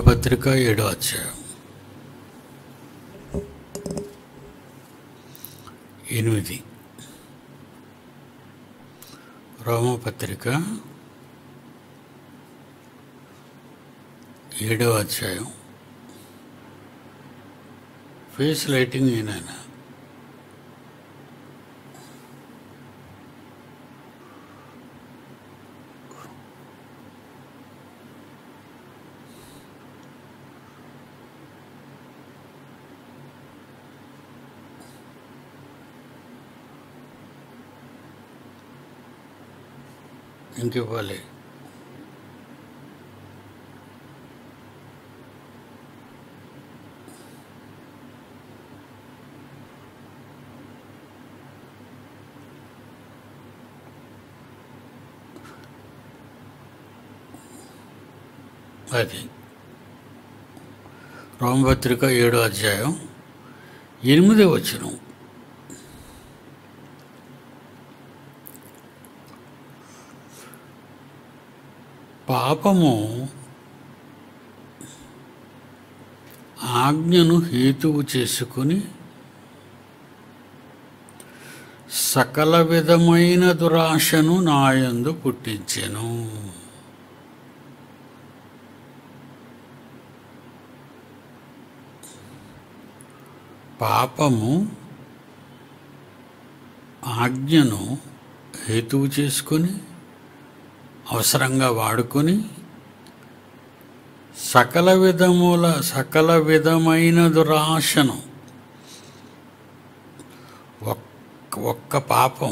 రోమపత్రిక ఏడో అధ్యాయం ఎనిమిది రోమపత్రిక ఏడో అధ్యాయం ఫేస్ లైటింగ్ ఏనాయన ఇంకివ్వాలి అది రోమపత్రిక ఏడో అధ్యాయం ఎనిమిదో వచనం పాపము ఆజ్ఞను హేతువు చేసుకుని సకల విధమైన దురాశను నాయందు పుట్టించెను పాపము ఆజ్ఞను హేతువు చేసుకొని అవసరంగా వాడుకొని సకల విధముల సకల విధమైన దురాశను ఒక్క ఒక్క పాపం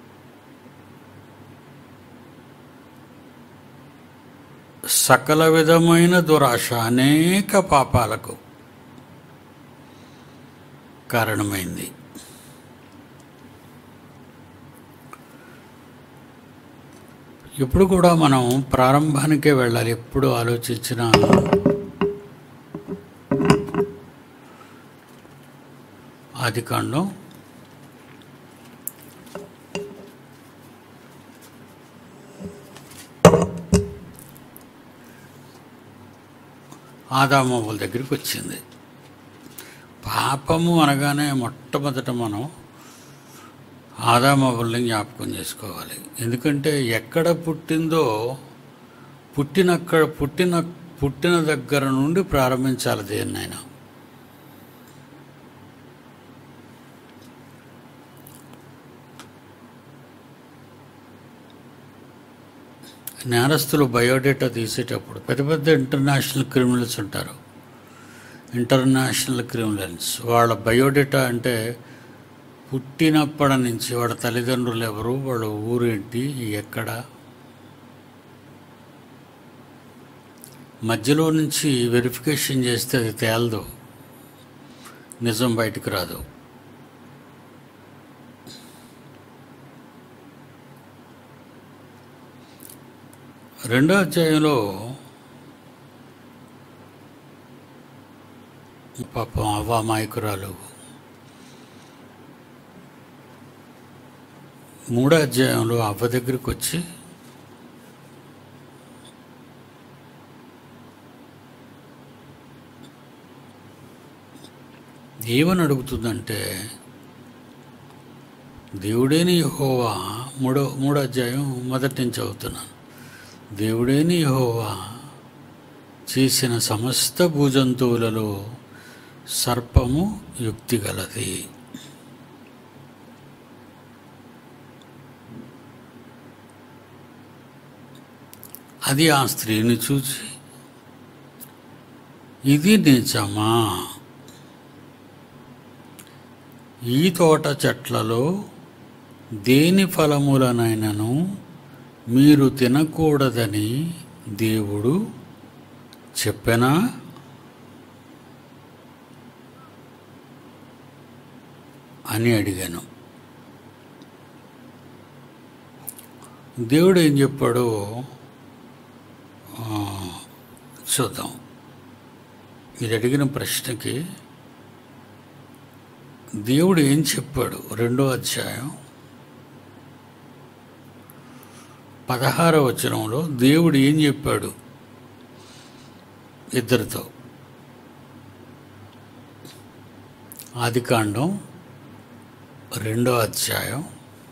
సకల విధమైన దురాశ అనేక పాపాలకు కారణమైంది ఇప్పుడు కూడా మనం ప్రారంభానికే వెళ్ళాలి ఎప్పుడు ఆలోచించిన ఆది కాండం ఆదామవ్వల దగ్గరికి వచ్చింది పాపము అనగానే మొట్టమొదట మనం ఆదామవ్వల్ని జ్ఞాపకం చేసుకోవాలి ఎందుకంటే ఎక్కడ పుట్టిందో పుట్టినక్కడ పుట్టిన పుట్టిన దగ్గర నుండి ప్రారంభించాలి దేన్నైనా నేరస్తులు బయోడేటా తీసేటప్పుడు పెద్ద పెద్ద ఇంటర్నేషనల్ క్రిమినల్స్ ఉంటారు ఇంటర్నేషనల్ క్రిమినల్స్ వాళ్ళ బయోడేటా అంటే పుట్టినప్పటి నుంచి వాళ్ళ తల్లిదండ్రులు ఎవరు వాళ్ళ ఊరేంటి ఎక్కడ మధ్యలో నుంచి వెరిఫికేషన్ చేస్తే అది తేలదు నిజం బయటకు రాదు రెండో అధ్యాయంలో పాపం అవామాయకురాలు మూడో అధ్యాయంలో అవ్వ దగ్గరికి వచ్చి ఏమని అడుగుతుందంటే దేవుడేని యహోవా మూడో మూడో అధ్యాయం మొదటి నుంచి చదువుతున్నాను దేవుడేని యహోవా చేసిన సమస్త భూజంతువులలో సర్పము యుక్తి గలది అది ఆ స్త్రీని చూచి ఇది నిజమా ఈ తోట చెట్లలో దేని ఫలములనైనను మీరు తినకూడదని దేవుడు చెప్పనా అని అడిగాను దేవుడు ఏం చెప్పాడో ఆ, చూద్దాం మీరు అడిగిన ప్రశ్నకి దేవుడు ఏం చెప్పాడు రెండో అధ్యాయం పదహార వచనంలో దేవుడు ఏం చెప్పాడు ఇద్దరితో ఆదికాండం రెండో అధ్యాయం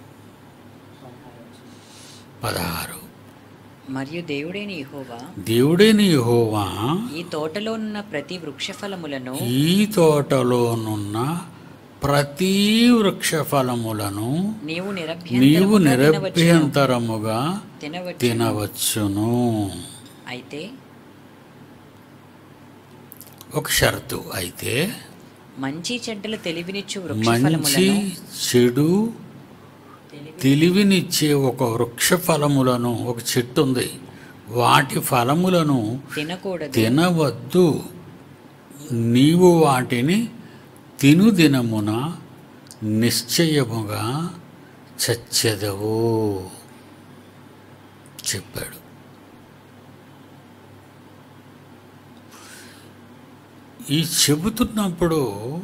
పదహారు మరియు దేవుడైన యెహోవా దేవుడైన యెహోవా ఈ తోటలో ఉన్న ప్రతి వృక్ష ఫలములను ఈ తోటలోనున్న ప్రతి వృక్ష ఫలములను నీవు నీవు నిరభ్యంతరముగా తినవచ్చును. నిరభ్యంతరముగా తినవచ్చు తినవచ్చును అయితే ఒక షరతు అయితే మంచి చెడ్డలు తెలివినిచ్చు వృక్ష మంచి ఫలములను చెడు తెలివినిచ్చే ఒక వృక్ష ఫలములను ఒక చెట్టు ఉంది వాటి ఫలములను తినకూడదు తినవద్దు నీవు వాటిని తిను దినమున నిశ్చయముగా చచ్చెదవు చెప్పాడు ఈ చెబుతున్నప్పుడు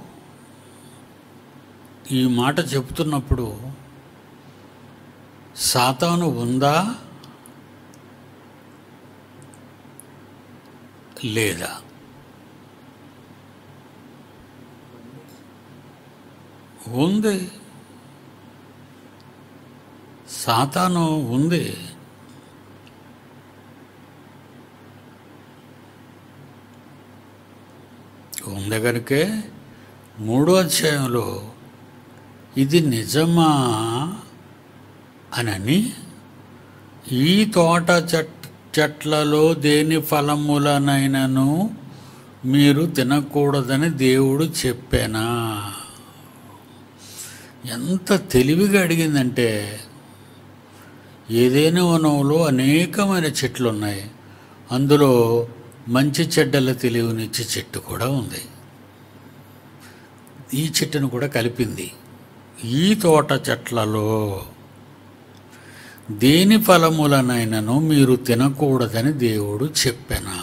ఈ మాట చెబుతున్నప్పుడు సాతాను ఉందా లేదా ఉంది సాతాను ఉంది ఉంది కనుకే మూడో అధ్యాయంలో ఇది నిజమా అనని ఈ తోట చెట్ చెట్లలో దేని ఫలములనైనను మీరు తినకూడదని దేవుడు చెప్పానా ఎంత తెలివిగా అడిగిందంటే ఏదైనా వనంలో అనేకమైన చెట్లు ఉన్నాయి అందులో మంచి చెడ్డల తెలివినిచ్చే చెట్టు కూడా ఉంది ఈ చెట్టును కూడా కలిపింది ఈ తోట చెట్లలో దేని ఫలములనైనను మీరు తినకూడదని దేవుడు చెప్పెనా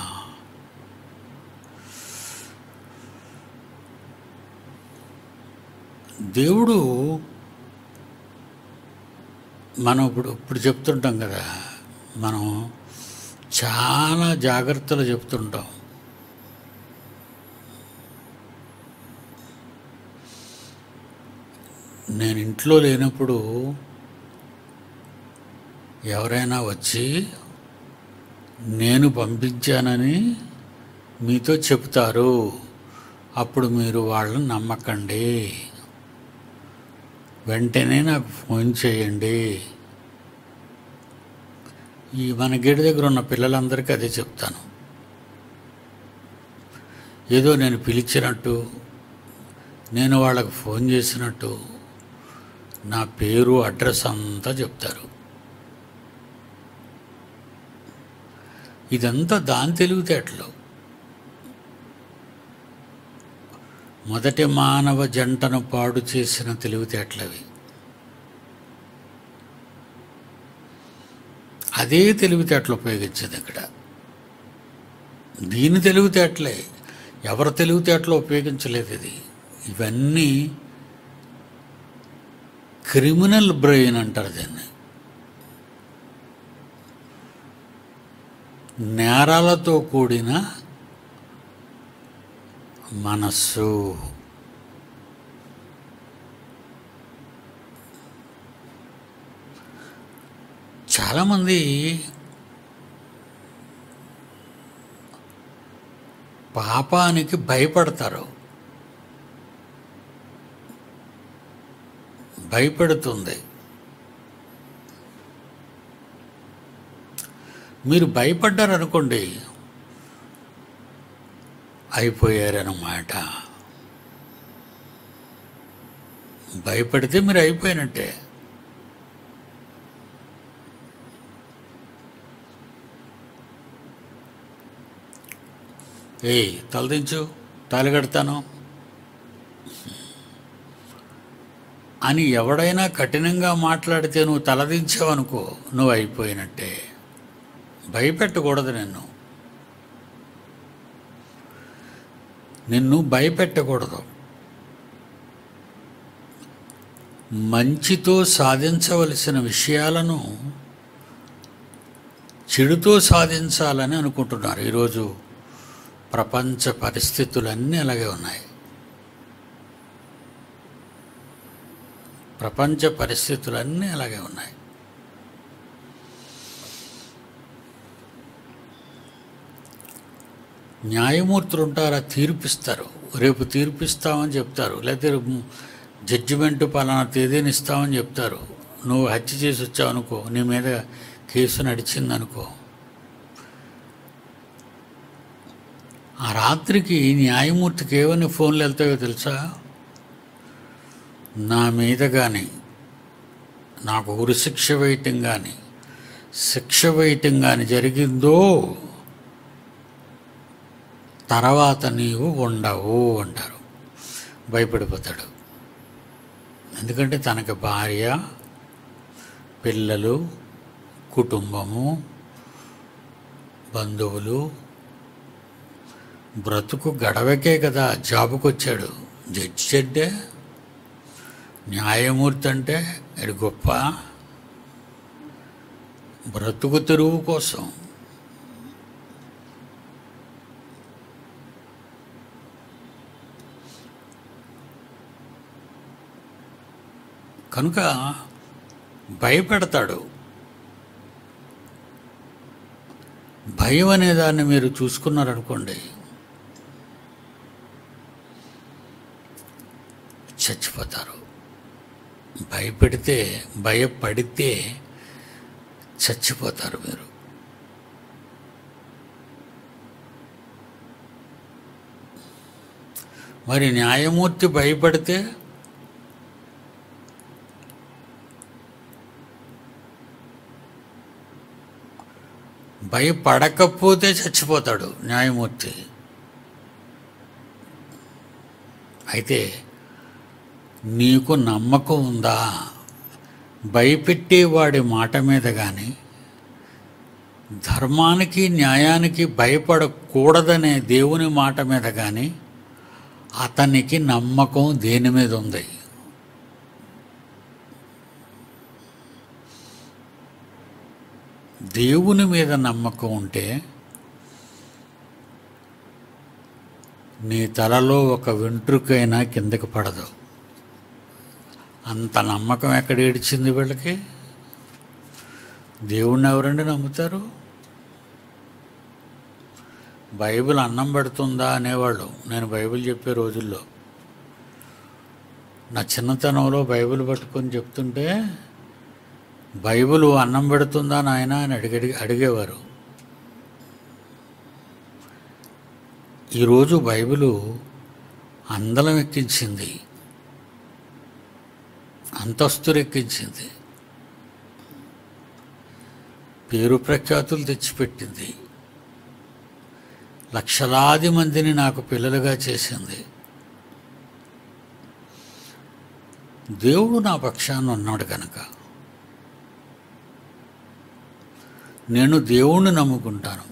దేవుడు మనం ఇప్పుడు ఇప్పుడు చెప్తుంటాం కదా మనం చాలా జాగ్రత్తలు చెప్తుంటాం నేను ఇంట్లో లేనప్పుడు ఎవరైనా వచ్చి నేను పంపించానని మీతో చెప్తారు అప్పుడు మీరు వాళ్ళని నమ్మకండి వెంటనే నాకు ఫోన్ చేయండి ఈ మన గేటు దగ్గర ఉన్న పిల్లలందరికీ అదే చెప్తాను ఏదో నేను పిలిచినట్టు నేను వాళ్ళకు ఫోన్ చేసినట్టు నా పేరు అడ్రస్ అంతా చెప్తారు ఇదంతా దాని తెలివితేటలు మొదటి మానవ జంటను పాడు చేసిన తెలివితేటలవి అదే తెలివితేటలు ఉపయోగించింది ఇక్కడ దీని తెలివితేటలే ఎవరి తెలివితేటలు ఉపయోగించలేదు ఇది ఇవన్నీ క్రిమినల్ బ్రెయిన్ అంటారు దీన్ని నేరాలతో కూడిన మనస్సు చాలామంది పాపానికి భయపడతారు భయపెడుతుంది మీరు భయపడ్డారనుకోండి అయిపోయారన్నమాట భయపడితే మీరు అయిపోయినట్టే ఏయ్ తలదించు తాలిగడతాను అని ఎవడైనా కఠినంగా మాట్లాడితే నువ్వు తలదించావనుకో నువ్వు అయిపోయినట్టే భయపెట్టకూడదు నిన్ను నిన్ను భయపెట్టకూడదు మంచితో సాధించవలసిన విషయాలను చెడుతో సాధించాలని అనుకుంటున్నారు ఈరోజు ప్రపంచ పరిస్థితులన్నీ అలాగే ఉన్నాయి ప్రపంచ పరిస్థితులన్నీ అలాగే ఉన్నాయి న్యాయమూర్తులు ఉంటారా తీర్పిస్తారు రేపు తీర్పిస్తామని చెప్తారు లేకపోతే రేపు జడ్జిమెంట్ పలానా తేదీని ఇస్తామని చెప్తారు నువ్వు హత్య చేసి వచ్చావు అనుకో నీ మీద కేసు నడిచిందనుకో ఆ రాత్రికి న్యాయమూర్తికి ఏమని ఫోన్లు వెళ్తాయో తెలుసా నా మీద కానీ నాకు ఉరిశిక్ష వేయటం కానీ శిక్ష వేయటం కానీ జరిగిందో తర్వాత నీవు ఉండవు అంటారు భయపడిపోతాడు ఎందుకంటే తనకి భార్య పిల్లలు కుటుంబము బంధువులు బ్రతుకు గడవకే కదా జాబుకు వచ్చాడు జడ్జి అంటే న్యాయమూర్తి అంటే ఇది గొప్ప బ్రతుకు తెరువు కోసం కనుక భయపెడతాడు భయం అనే దాన్ని మీరు చూసుకున్నారనుకోండి చచ్చిపోతారు భయపెడితే భయపడితే చచ్చిపోతారు మీరు మరి న్యాయమూర్తి భయపడితే భయపడకపోతే చచ్చిపోతాడు న్యాయమూర్తి అయితే నీకు నమ్మకం ఉందా భయపెట్టేవాడి మాట మీద కానీ ధర్మానికి న్యాయానికి భయపడకూడదనే దేవుని మాట మీద కానీ అతనికి నమ్మకం దేని మీద ఉంది దేవుని మీద నమ్మకం ఉంటే నీ తలలో ఒక వెంట్రుకైనా కిందకి పడదు అంత నమ్మకం ఎక్కడ ఏడిచింది వీళ్ళకి దేవుణ్ణి ఎవరండి నమ్ముతారు బైబిల్ అన్నం పెడుతుందా అనేవాళ్ళు నేను బైబిల్ చెప్పే రోజుల్లో నా చిన్నతనంలో బైబిల్ పట్టుకొని చెప్తుంటే బైబిల్ అన్నం పెడుతుందా నాయన అని అడిగి అడిగేవారు ఈరోజు బైబిలు అందలం ఎక్కించింది అంతస్తులు ఎక్కించింది పేరు ప్రఖ్యాతులు తెచ్చిపెట్టింది లక్షలాది మందిని నాకు పిల్లలుగా చేసింది దేవుడు నా పక్షాన ఉన్నాడు కనుక నేను దేవుణ్ణి నమ్ముకుంటాను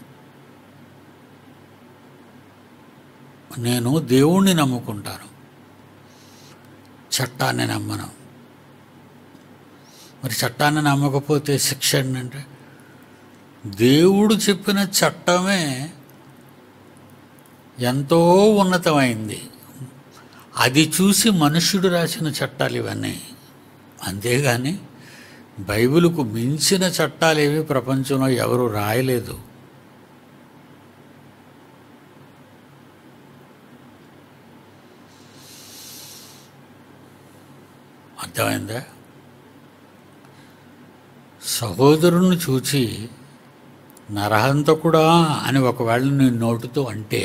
నేను దేవుణ్ణి నమ్ముకుంటాను చట్టాన్ని నమ్మను మరి చట్టాన్ని నమ్మకపోతే శిక్ష ఏంటంటే దేవుడు చెప్పిన చట్టమే ఎంతో ఉన్నతమైంది అది చూసి మనుష్యుడు రాసిన చట్టాలు ఇవన్నీ అంతేగాని బైబిల్కు మించిన చట్టాలేవి ప్రపంచంలో ఎవరు రాయలేదు అర్థమైందా సహోదరుని చూచి నరహంతకుడా అని ఒకవేళ నీ నోటుతో అంటే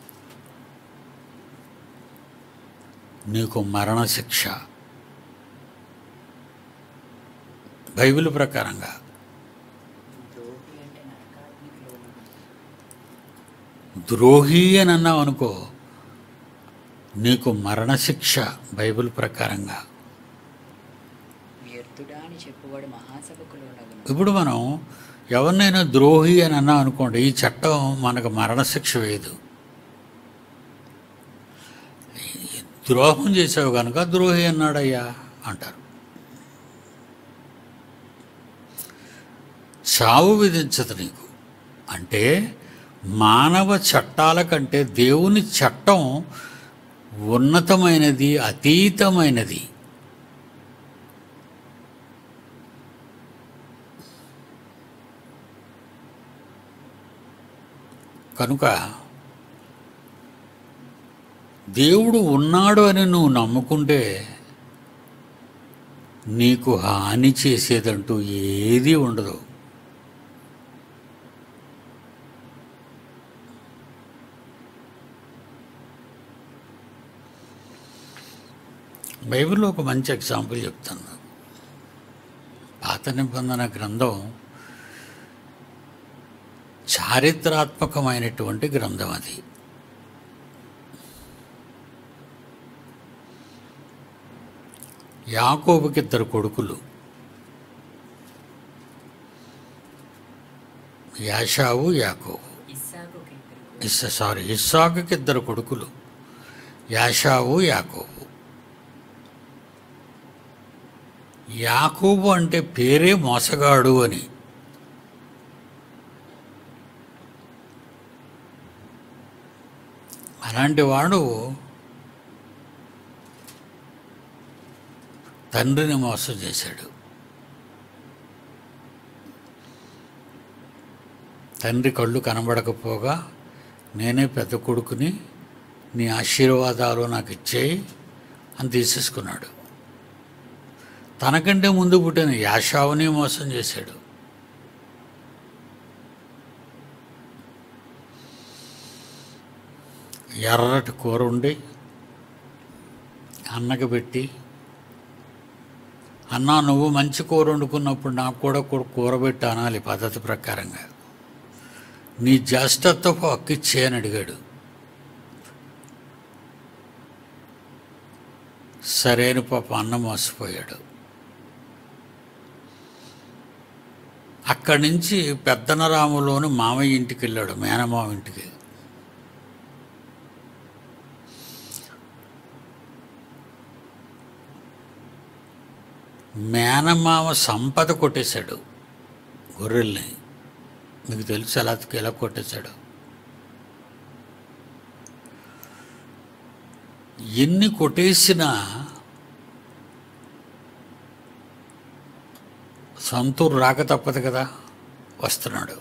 నీకు మరణశిక్ష బైబిల్ ప్రకారంగా ద్రోహి అని అన్నావు అనుకో నీకు మరణశిక్ష బైబిల్ ప్రకారంగా వ్యర్థుడా అని చెప్పువాడు మహాసభకు లోనగును ఇప్పుడు మనం ఎవరినైనా ద్రోహి అని అన్నాం అనుకోండి ఈ చట్టం మనకు మరణశిక్ష వేయదు ద్రోహం చేసావు కనుక ద్రోహి అన్నాడయ్యా అంటారు చావు విధించదు నీకు అంటే మానవ చట్టాల కంటే దేవుని చట్టం ఉన్నతమైనది అతీతమైనది కనుక దేవుడు ఉన్నాడు అని నువ్వు నమ్ముకుంటే నీకు హాని చేసేదంటూ ఏదీ ఉండదు బైబిల్లో ఒక మంచి ఎగ్జాంపుల్ చెప్తాను మీకు. పాత నిబంధన గ్రంథం చారిత్రాత్మకమైనటువంటి గ్రంథం అది యాకోబుకి ఇద్దరు కొడుకులు యాషావు యాకోబు ఇస్సాకుకి ఇద్దరు ఇస్స సారీ ఇస్సాకుకి ఇద్దరు కొడుకులు యాషావు యాకోబు యాకోబు అంటే పేరే మోసగాడు అని అలాంటి వాడు తండ్రిని మోసం చేశాడు తండ్రి కళ్ళు కనబడకపోగా నేనే పెద్ద కొడుకుని నీ ఆశీర్వాదాలు నాకు ఇచ్చేయి అని తీసేసుకున్నాడు తనకంటే ముందు పుట్టిన యాషావుని మోసం చేశాడు ఎర్రటి కూర ఉండి అన్నకి పెట్టి అన్నా నువ్వు మంచి కూర వండుకున్నప్పుడు నాకు కూడా కూ- కూర పెట్టి అనాలి పద్ధతి ప్రకారంగా నీ జ్యేష్ఠత్వపు హక్కు ఇచ్చే అని అడిగాడు సరైన పాప అన్న మోసపోయాడు అక్కడి నుంచి పెద్దనరాములోని మామయ్య ఇంటికి వెళ్ళాడు మేనమామ ఇంటికి మేనమామ సంపద కొట్టేశాడు గొర్రెల్ని మీకు తెలుసు ఎలా ఎలా కొట్టేశాడు ఎన్ని కొట్టేసినా సంతూరు రాక తప్పదు కదా వస్తున్నాడు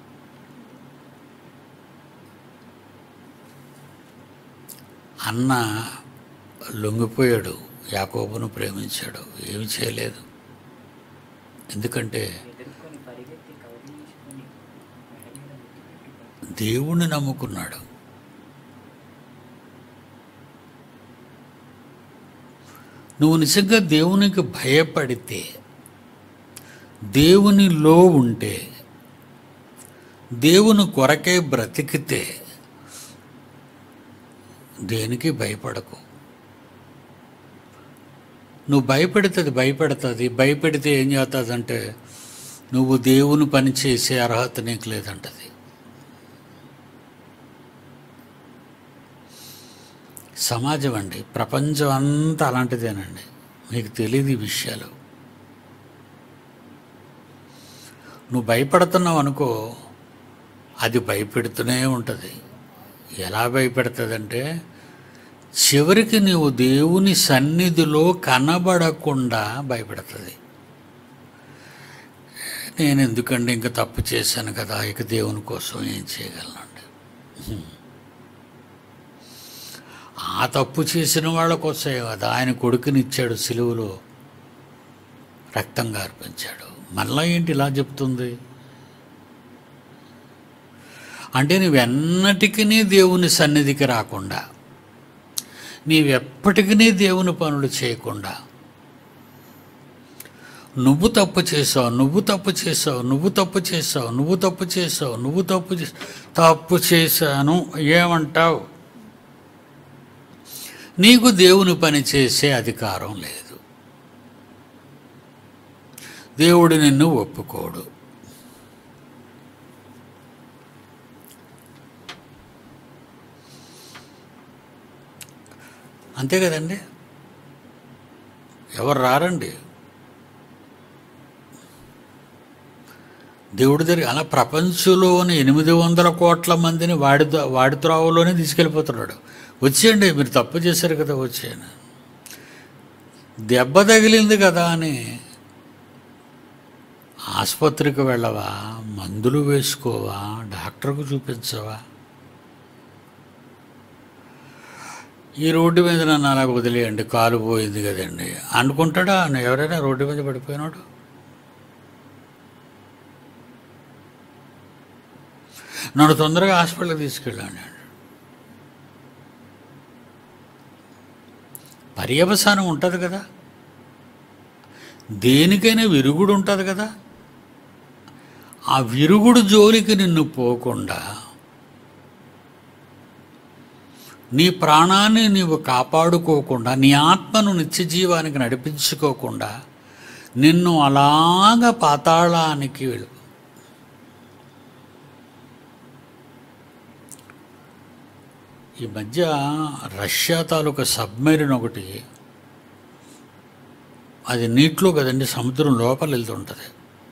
అన్న లొంగిపోయాడు యాకోబును ప్రేమించాడు ఏమి చేయలేదు ఎందుకంటే ఎదుర్కొని పరిగెత్తి కౌగిలించుకొని మెడ మీద ముద్దు పెట్టుకొని దేవుణ్ణి నమ్ముకున్నాడు నువ్వు నిజంగా దేవునికి భయపడితే దేవునిలో ఉంటే దేవుని కొరకే బ్రతికితే దేనికి భయపడకు నువ్వు భయపెడుతుంది భయపెడుతుంది భయపెడితే ఏం చేస్తుందంటే నువ్వు దేవుని పని చేసే అర్హత నీకు లేదంటది సమాజం అండి ప్రపంచం అంతా అలాంటిదేనండి మీకు తెలియదు ఈ విషయాలు నువ్వు భయపడుతున్నావు అనుకో అది భయపెడుతూనే ఉంటుంది ఎలా భయపెడుతుందంటే చివరికి నీవు దేవుని సన్నిధిలో కనబడకుండా భయపెడుతుంది నేను ఎందుకండి ఇంకా తప్పు చేశాను కదా ఇక దేవుని కోసం ఏం చేయగలనండి హ్మ్. ఆ తప్పు చేసిన వాళ్ళ కోసమే కదా ఆయన కొడుకునిచ్చాడు సిలువలో రక్తంగా అర్పించాడు మళ్ళా ఏంటి ఇలా చెప్తుంది అంటే నువ్వెన్నటికీ దేవుని సన్నిధికి రాకుండా నీవెప్పటికీ దేవుని పనులు చేయకుండా నువ్వు తప్పు చేసావు నువ్వు తప్పు చేసావు నువ్వు తప్పు చేసావు నువ్వు తప్పు చేసావు నువ్వు తప్పు చేసావు తప్పు చేశాను ఏమంటావు నీకు దేవుని పని చేసే అధికారం లేదు దేవుడు నిన్ను ఒప్పుకోడు అంతే కదండి ఎవరు రారండి దేవుడి దగ్గర అలా ప్రపంచంలోని ఎనిమిది వందల కోట్ల మందిని వాడి ద- వాడి త్రోవలోనే తీసుకెళ్ళిపోతున్నాడు వచ్చేయండి మీరు తప్పు చేశారు కదా వచ్చేయండి దెబ్బ తగిలింది కదా అని ఆసుపత్రికి వెళ్ళవా మందులు వేసుకోవా డాక్టర్కు చూపించవా ఈ రోడ్డు మీద నన్ను అలా వదిలేయండి కాలు పోయింది కదండి అనుకుంటాడా ఎవరైనా రోడ్డు మీద పడిపోయినాడు నన్ను తొందరగా హాస్పిటల్కి తీసుకెళ్ళాను పర్యవసానం ఉంటుంది కదా దేనికైనా విరుగుడు ఉంటుంది కదా ఆ విరుగుడు జోలికి నిన్ను పోకుండా నీ ప్రాణాన్ని నీవు కాపాడుకోకుండా నీ ఆత్మను నిత్య జీవానికి నడిపించుకోకుండా నిన్ను అలాగ పాతాళానికి వెళ్ళు ఈ మధ్య రష్యా తాలూకా సబ్మెరీన్ ఒకటి అది నీటిలో కదండి సముద్రం లోపల వెళ్తుంటుంది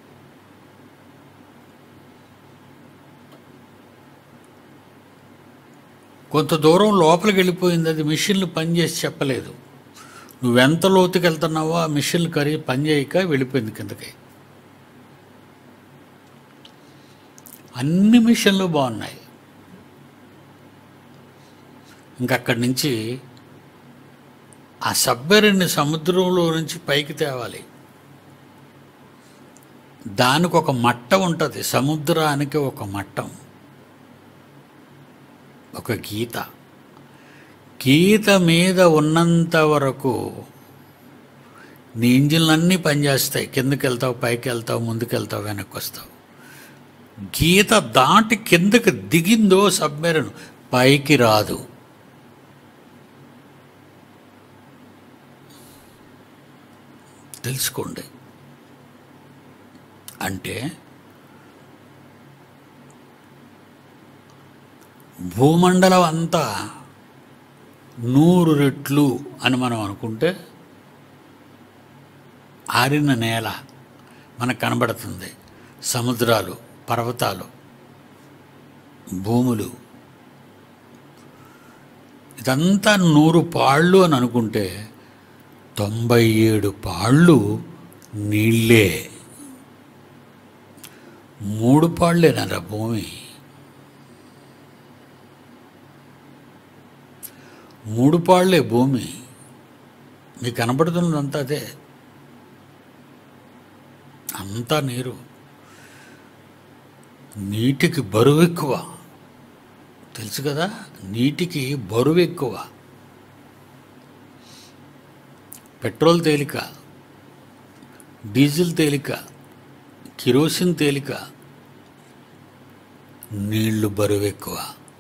కొంత దూరం లోపలికి వెళ్ళిపోయింది అది మిషన్లు పనిచేసి చెప్పలేదు నువ్వెంత లోతుకి వెళ్తున్నావో ఆ మిషన్లు కరిగి పనిచేయక వెళ్ళిపోయింది కిందకి అన్ని మిషన్లు బాగున్నాయి ఇంకక్కడి నుంచి ఆ సబ్మెరీన్ని సముద్రంలో నుంచి పైకి తేవాలి దానికి ఒక మట్టం ఉంటుంది సముద్రానికి ఒక మట్టం ఒక గీత గీత మీద ఉన్నంత వరకు నీ ఇంజిన్లన్నీ పనిచేస్తాయి కిందకి వెళ్తావు పైకి వెళ్తావు ముందుకు వెళ్తావు వెనక్కి వస్తావు గీత దాటి కిందకి దిగిందో సబ్మెరీన్ పైకి రాదు తెలుసుకోండి అంటే భూమండలం అంతా నూరు రెట్లు అని మనం అనుకుంటే ఆరిన నేల మనకు కనబడుతుంది సముద్రాలు పర్వతాలు భూములు ఇదంతా నూరు పాళ్ళు అని అనుకుంటే తొంభై ఏడు పాళ్ళు నీళ్ళే మూడు పాళ్ళేనరా భూమి మూడు పాళ్ళే భూమి మీకు కనబడుతున్నదంతా అదే అంతా నీరు నీటికి బరువు ఎక్కువ తెలుసు కదా నీటికి బరువు ఎక్కువ పెట్రోల్ తేలిక డీజిల్ తేలిక కిరోసిన్ తేలిక నీళ్లు బరువు ఎక్కువ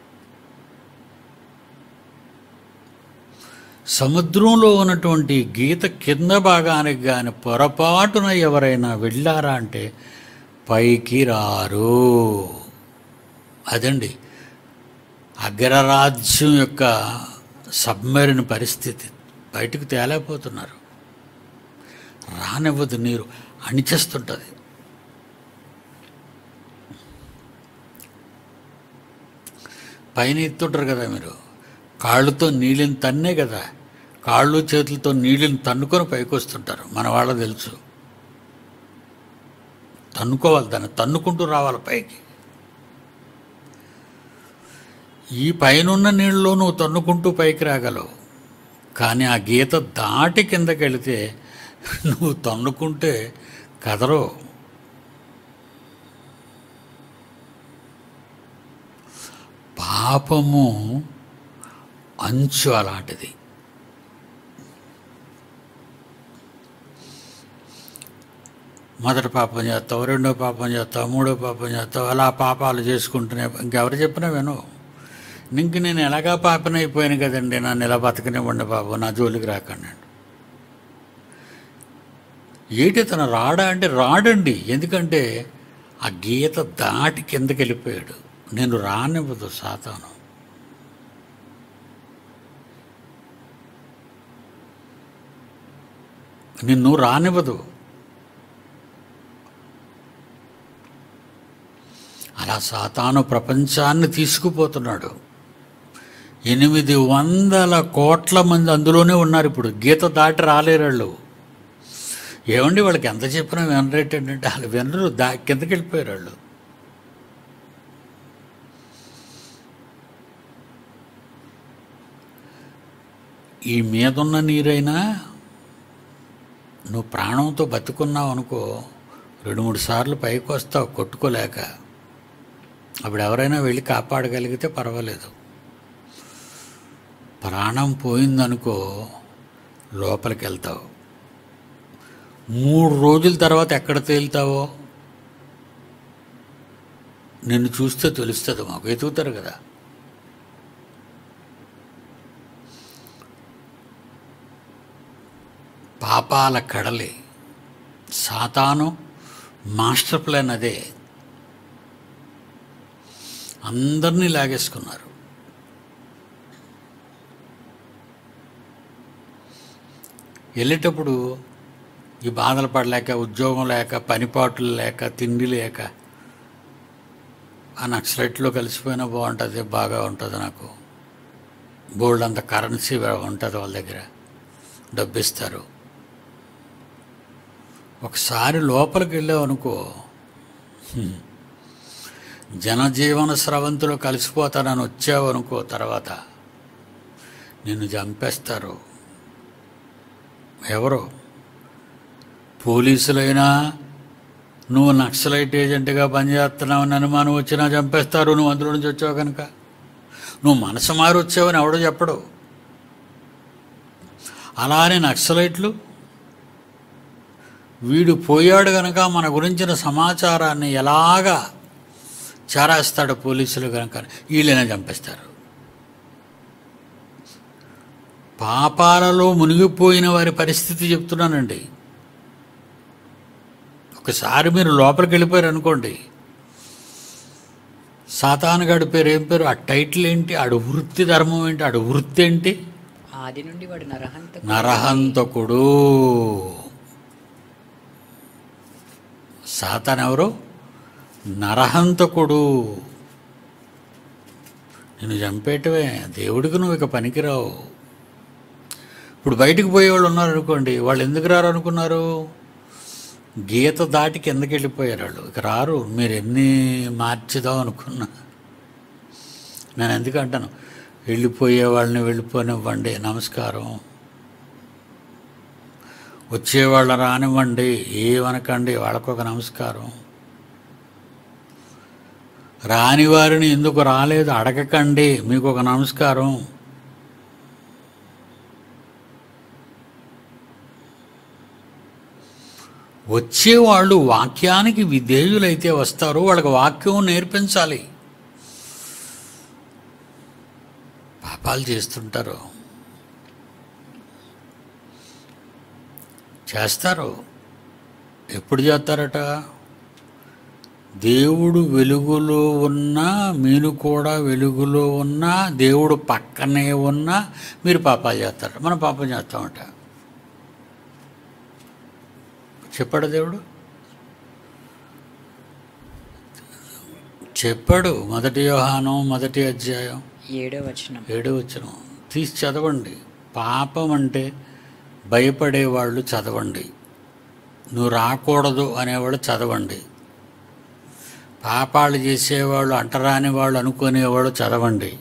సముద్రంలో ఉన్నటువంటి గీత కింద భాగానికి కానీ పొరపాటున ఎవరైనా వెళ్ళారా అంటే పైకి రారు అదండి అగ్రరాజ్యం యొక్క సబ్మెరిన్ పరిస్థితి బయటకు తేలేకపోతున్నారు రానివ్వదు నీరు అణిచేస్తుంటుంది పైన ఎత్తుంటారు కదా మీరు కాళ్ళతో నీళ్ళని తన్నే కదా కాళ్ళు చేతులతో నీళ్ళని తన్నుకొని పైకి వస్తుంటారు మన వాళ్ళ తెలుసు తన్నుకోవాలి దాన్ని తన్నుకుంటూ రావాలి పైకి ఈ పైనున్న నీళ్ళలో నువ్వు తన్నుకుంటూ పైకి రాగలవు కానీ ఆ గీత దాటి కిందకి వెళితే నువ్వు తన్నుకుంటే కదరో పాపము అంచు అలాంటిది మొదటి పాపం చేస్తావు రెండో పాపం చేస్తావు మూడో పాపం చేస్తావు అలా పాపాలు చేసుకుంటూనే ఇంకెవరు చెప్పినా విను ఇంక నేను ఎలాగా పాపనైపోయాను కదండి నన్ను ఇలా బతకనివ్వండి బాబు నా జోలికి రాకండి ఏంటి తన రాడా అంటే రాడండి ఎందుకంటే ఆ గీత దాటి కిందకి వెళ్ళిపోయాడు నేను రానివ్వదు సాతాను నిన్ను రానివ్వదు అలా సాతాను ప్రపంచాన్ని తీసుకుపోతున్నాడు ఎనిమిది వందల కోట్ల మంది అందులోనే ఉన్నారు ఇప్పుడు గీత దాటి రాలేరు వాళ్ళు ఏమండి వాళ్ళకి ఎంత చెప్పినా వినరేటంటే వాళ్ళు వినరు దా కిందకి వెళ్ళిపోయారు వాళ్ళు ఈ మీదున్న నీరైనా నువ్వు ప్రాణంతో బతుకున్నావు అనుకో రెండు మూడు సార్లు పైకి వస్తావు కొట్టుకోలేక అప్పుడు ఎవరైనా వెళ్ళి కాపాడగలిగితే పర్వాలేదు ప్రాణం పోయిందనుకో లోపలికి వెళ్తావు మూడు రోజుల తర్వాత ఎక్కడ తేలుతావో నిన్ను చూస్తే తెలుస్తుంది మాకు ఎతుకుతారు కదా పాపాల కడలి సాతాను మాస్టర్ ప్లాన్ అదే అందరినీ లాగేసుకున్నారు వెళ్ళేటప్పుడు ఈ బాధలు పడలేక ఉద్యోగం లేక పనిపాట్లు లేక తిండి లేక ఆ నక్సలైట్లో కలిసిపోయినా బాగుంటుంది బాగా ఉంటుంది నాకు బోల్డ్ అంత కరెన్సీ ఉంటుంది వాళ్ళ దగ్గర డబ్బిస్తారు ఒకసారి లోపలికి వెళ్ళావు అనుకో హ్మ్, జనజీవన స్రవంతిలో కలిసిపోతానని వచ్చావు అనుకో తర్వాత నిన్ను చంపేస్తారు ఎవరు పోలీసులైనా నువ్వు నక్సలైట్ ఏజెంట్గా పనిచేస్తున్నావని అనుమానం వచ్చినా చంపేస్తారు నువ్వు అందులో నుంచి వచ్చావు కనుక నువ్వు మనసు మారి వచ్చావని ఎవడో చెప్పడు అలానే నక్సలైట్లు వీడు పోయాడు గనక మన గురించిన సమాచారాన్ని ఎలాగా చేరేస్తాడు పోలీసులు కనుక వీళ్ళైనా చంపేస్తారు పాపాలలో మునిగిపోయిన వారి పరిస్థితి చెప్తున్నానండి ఒకసారి మీరు లోపలికి వెళ్ళిపోయారు అనుకోండి సాతానుగాడి పేరు ఏం పేరు ఆ టైటిల్ ఏంటి ఆడు వృత్తి ధర్మం ఏంటి ఆడు వృత్తి ఏంటి ఆది నుండి వాడు నరహంత నరహంతకుడు సాతాన్ ఎవరు నరహంతకుడు నిన్ను చంపేయటమే దేవుడికి నువ్వు ఇక పనికిరావు ఇప్పుడు బయటికి పోయేవాళ్ళు ఉన్నారు అనుకోండి వాళ్ళు ఎందుకు రారు అనుకున్నారు గీత దాటి కిందకి వెళ్ళిపోయారు వాళ్ళు ఇక రారు మీరు ఎన్ని మార్చుదాం అనుకున్నా నేను ఎందుకు అంటాను వెళ్ళిపోయే వాళ్ళని వెళ్ళిపోనివ్వండి నమస్కారం వచ్చేవాళ్ళ రానివ్వండి ఏమనకండి వాళ్ళకొక నమస్కారం రాని వారిని ఎందుకు రాలేదు అడగకండి మీకు ఒక నమస్కారం వచ్చేవాళ్ళు వాక్యానికి విధేయులైతే వస్తారు వాళ్ళకి వాక్యం నేర్పించాలి పాపాలు చేస్తుంటారు చేస్తారు ఎప్పుడు చేస్తారట దేవుడు వెలుగులో ఉన్నా మీరు కూడా వెలుగులో ఉన్నా దేవుడు పక్కనే ఉన్నా మీరు పాపాలు చేస్తారు మనం పాపం చేస్తామట చెప్పాడు దేవుడు చెప్పాడు మొదటి యోహానం మొదటి అధ్యాయం ఏడో వచనం ఏడో వచ్చిన తీసి చదవండి పాపం అంటే భయపడేవాళ్ళు చదవండి నువ్వు రాకూడదు అనేవాళ్ళు చదవండి పాపాలు చేసేవాళ్ళు అంటరాని వాళ్ళు అనుకునేవాళ్ళు చదవండి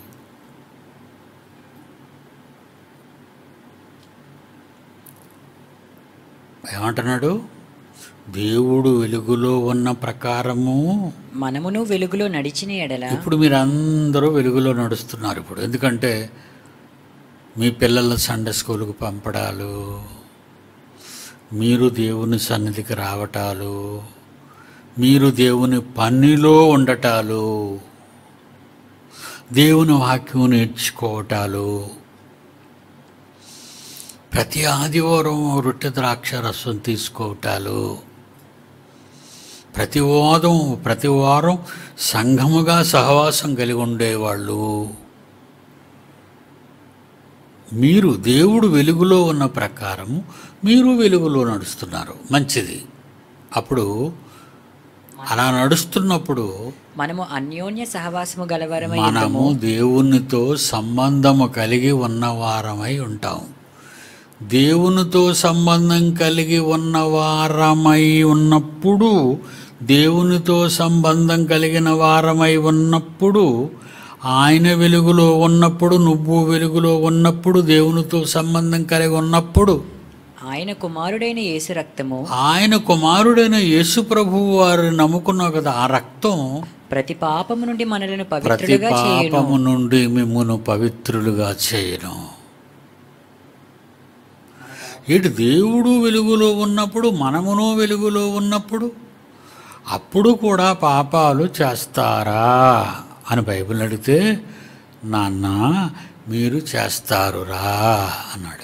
ఏమంటున్నాడు దేవుడు వెలుగులో ఉన్న ప్రకారము మనమును వెలుగులో నడిచిన ఎడల ఇప్పుడు మీరు అందరూ వెలుగులో నడుస్తున్నారు ఇప్పుడు ఎందుకంటే మీ పిల్లల సండే స్కూల్కి పంపడాలు మీరు దేవుని సన్నిధికి రావటాలు మీరు దేవుని పనిలో ఉండటాలు దేవుని వాక్యం నేర్చుకోవటాలు ప్రతి ఆదివారం రొట్టె ద్రాక్ష రసం తీసుకోవటాలు ప్రతి వాదం ప్రతి వారం సంఘముగా సహవాసం కలిగి ఉండేవాళ్ళు మీరు దేవుడు వెలుగులో ఉన్న ప్రకారం మీరు వెలుగులో నడుస్తున్నారు మంచిది అప్పుడు అలా నడుస్తున్నప్పుడు మనము అన్యోన్య సహవాసము గలవరమై మనము దేవునితో సంబంధము కలిగి ఉన్నవారమై ఉంటాం దేవునితో సంబంధం కలిగి ఉన్నవారమై ఉన్నప్పుడు దేవునితో సంబంధం కలిగిన వారమై ఉన్నప్పుడు ఆయన వెలుగులో ఉన్నప్పుడు నువ్వు వెలుగులో ఉన్నప్పుడు దేవునితో సంబంధం కలిగి ఉన్నప్పుడు ఆయన కుమారుడైన యేసు రక్తము ఆయన కుమారుడైన యేసు ప్రభువు వారిని నమ్ముకున్నావు కదా ఆ రక్తం ప్రతి పాపము నుండి మనలను ప్రతి పవిత్రులుగా చేయును పాపము నుండి మిమ్మును పవిత్రులుగా చేయను ఇటు దేవుడు వెలుగులో ఉన్నప్పుడు మనమును వెలుగులో ఉన్నప్పుడు అప్పుడు కూడా పాపాలు చేస్తారా అని బైబిల్ అడిగితే నాన్న మీరు చేస్తారురా అన్నాడు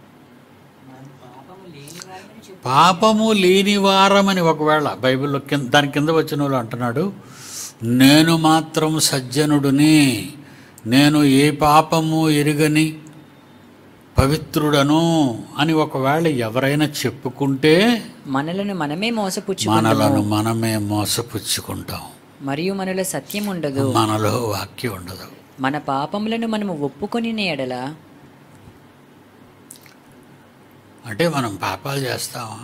పాపము లేని వారమని ఒకవేళ బైబిల్లో కింద దాని కింద వచ్చిన వాళ్ళు అంటున్నాడు నేను మాత్రం సజ్జనుడిని నేను ఏ పాపము ఎరుగని పవిత్రుడను అని ఒకవేళ ఎవరైనా చెప్పుకుంటే మనలను మనమే మోసపుచ్చు మనలను మనమే మోసపుచ్చుకుంటాం మరియు మనలో సత్యం ఉండదు మనలో వాక్యం ఉండదు మన పాపములను మనము ఒప్పుకొని ఎడల అంటే మనం పాపాలు చేస్తామా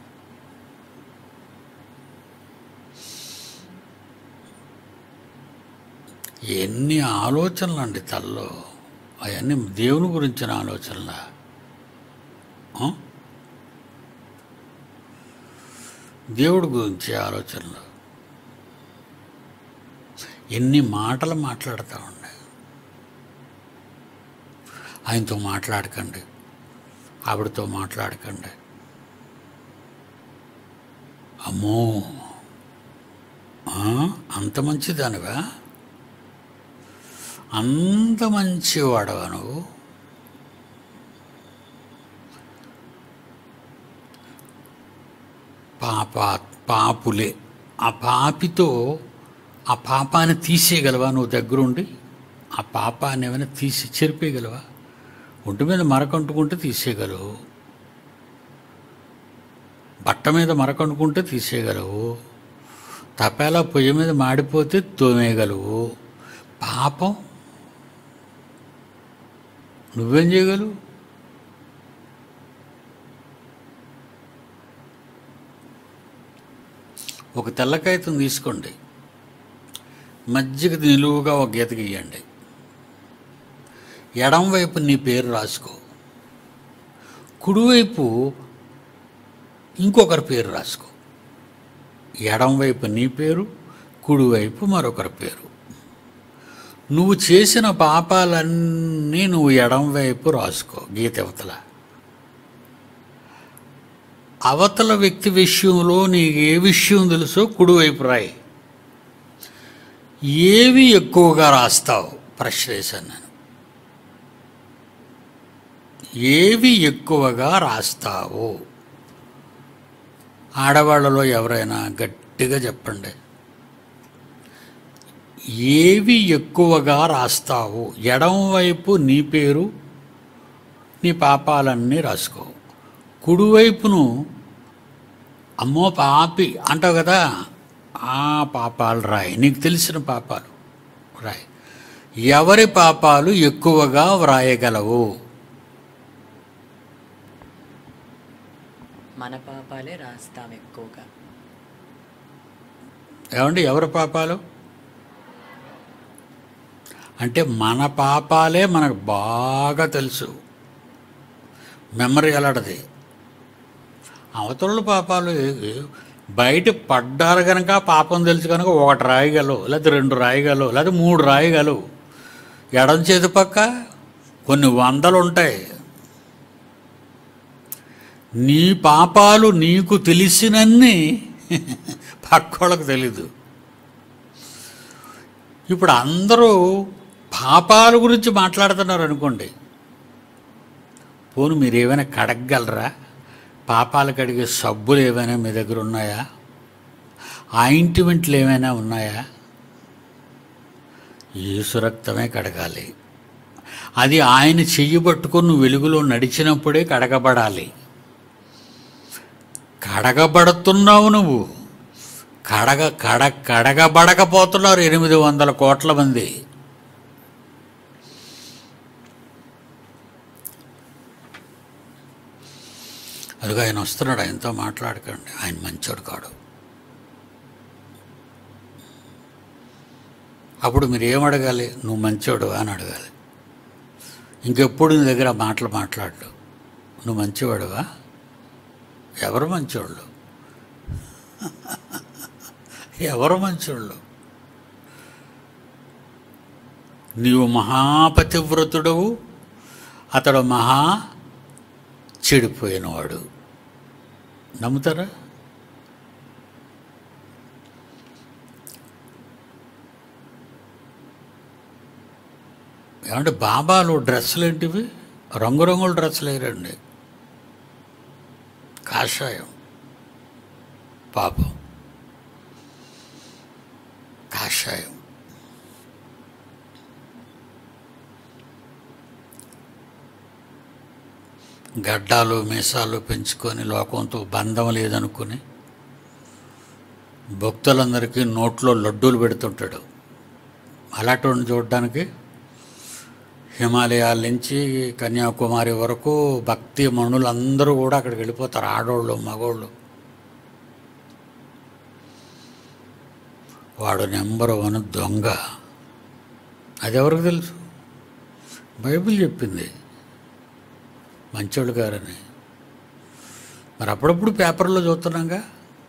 ఎన్ని ఆలోచనలు అండి తల్లో అవన్నీ దేవుని గురించిన ఆలోచనలా ఆ? దేవుడి గురించి ఆలోచనలు ఎన్ని మాటలు మాట్లాడుతూ ఉండే ఆయనతో మాట్లాడకండి ఆవిడతో మాట్లాడకండి అమ్మో ఆ, అంత మంచిదానివా అంత మంచివాడవా నువ్వు పాప పాపులే ఆ పాపితో ఆ పాపాన్ని తీసేయగలవా నువ్వు దగ్గరుండి ఆ పాపాన్ని ఏమైనా తీసి చెరిపేయగలవా ఒంటి మీద మరకంటుకుంటే తీసేయగలవు బట్ట మీద మరకంటుకుంటే తీసేయగలవు తపేలా పొయ్యి మీద మాడిపోతే తోమేయగలవు పాపం నువ్వేం చేయగలవు ఒక తెల్లకాయతం తీసుకోండి మజ్జిగ నిలువుగా ఒక గీత గీయండి ఎడం వైపు నీ పేరు రాసుకో కుడివైపు ఇంకొకరి పేరు రాసుకో ఎడం వైపు నీ పేరు కుడివైపు మరొకరి పేరు నువ్వు చేసిన పాపాలన్నీ నువ్వు ఎడం వైపు రాసుకో గీత అవతల అవతల వ్యక్తి విషయంలో నీకు ఏ విషయం తెలుసో కుడివైపు రాయి ఏవి ఎక్కువగా రాస్తావు ప్రశ్న వేశాను నేను ఏవి ఎక్కువగా రాస్తావు ఆడవాళ్ళలో ఎవరైనా గట్టిగా చెప్పండి ఏవి ఎక్కువగా రాస్తావు ఎడం వైపు నీ పేరు నీ పాపాలన్నీ రాసుకో కుడివైపును అమ్మో పాపి అంటావు కదా ఆ పాపాలు రాయి నీకు తెలిసిన పాపాలు రాయి ఎవరి పాపాలు ఎక్కువగా వ్రాయగలవు మన పాపాలే రాస్తాం ఎక్కువగా ఏమండి ఎవరి పాపాలు అంటే మన పాపాలే మనకు బాగా తెలుసు మెమరీ ఎలాంటిది అవతల పాపాలు ఏ- బయట పడ్డారు కనుక పాపం తెలుసు కనుక ఒకటి రాయగలవు లేకపోతే రెండు రాయగలవు లేకపోతే మూడు రాయగలవు ఎడం చేతి పక్క కొన్ని వందలు ఉంటాయి నీ పాపాలు నీకు తెలిసినన్ని పక్కోళ్ళకు తెలీదు ఇప్పుడు అందరూ పాపాల గురించి మాట్లాడుతున్నారు అనుకోండి పోను మీరు ఏమైనా కడగగలరా పాపాలు కడిగే సబ్బులు ఏమైనా మీ దగ్గర ఉన్నాయా ఆయింట్మెంట్లు ఏమైనా ఉన్నాయా యేసు రక్తమే కడగాలి అది ఆయన చెయ్యి పట్టుకొని నువ్వు వెలుగులో నడిచినప్పుడే కడగబడాలి కడగబడుతున్నావు నువ్వు కడగ కడ కడగబడకపోతున్నారు ఎనిమిది వందల కోట్ల మంది అదిగో ఆయన వస్తున్నాడు ఆయనతో మాట్లాడకండి ఆయన మంచోడు కాడు అప్పుడు మీరు ఏం అడగాలి నువ్వు మంచోడు అని అడగాలి ఇంకెప్పుడు నీ దగ్గర ఆ మాటలు మాట్లాడు నువ్వు మంచివాడువా ఎవరు మంచోళ్ళు ఎవరు మంచోళ్ళు నీవు మహాపతివ్రతుడవు అతడు మహా చెడిపోయినవాడు నమ్ముతారా ఏమంటే బాబాలు డ్రెస్సులు ఏంటివి రంగురంగుల డ్రెస్సులు వేయరండి కాషాయం పాపం కాషాయం గడ్డాలు మీసాలు పెంచుకొని లోకంతో బంధం లేదనుకుని భక్తులందరికీ నోట్లో లడ్డూలు పెడుతుంటాడు అలాంటి చూడడానికి హిమాలయాల నుంచి కన్యాకుమారి వరకు భక్తి మనులందరూ కూడా అక్కడికి వెళ్ళిపోతారు ఆడోళ్ళు మగోళ్ళు వాడు నెంబర్ వన్ దొంగ అది ఎవరికి తెలుసు బైబిల్ చెప్పింది మంచోళ్ళు గారని మరి అప్పుడప్పుడు పేపర్లో చూస్తున్నాగా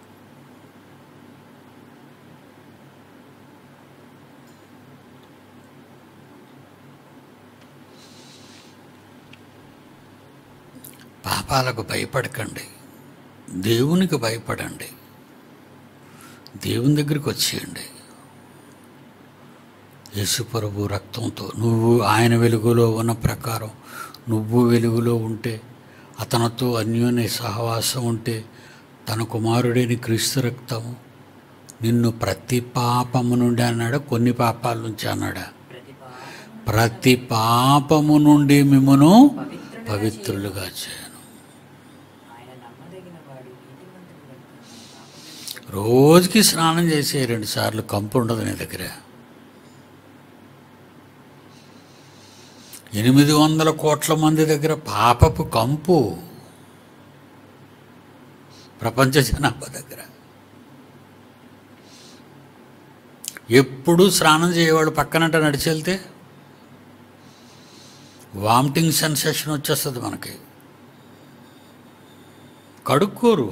పాపాలకు భయపడకండి దేవునికి భయపడండి దేవుని దగ్గరికి వచ్చేయండి యేసుప్రభు రక్తంతో నువ్వు ఆయన వెలుగులో ఉన్న ప్రకారం నువ్వు వెలుగులో ఉంటే అతనితో అన్యోన్య సహవాసం ఉంటే తన కుమారుడైన క్రీస్తు రక్తము నిన్ను ప్రతి పాపము నుండి అన్నాడా కొన్ని పాపాల నుంచి అన్నాడా ప్రతి పాపం ప్రతి పాపము నుండి మిమ్మను పవిత్రులుగా పవిత్రులుగా చేయను ఆయన నమ్మదగిన వాడు నీతిమంతుడు కనుక పాపం రోజుకి స్నానం చేసే రెండు సార్లు కంపు ఉండదు నీ దగ్గర ఎనిమిది వందల కోట్ల మంది దగ్గర పాపపు కంపు ప్రపంచ జనాభా దగ్గర ఎప్పుడు స్నానం చేయవాళ్ళు పక్కనంట నడిచి వెళ్తే వామిటింగ్ సెన్సేషన్ వచ్చేస్తుంది మనకి కడుక్కోరు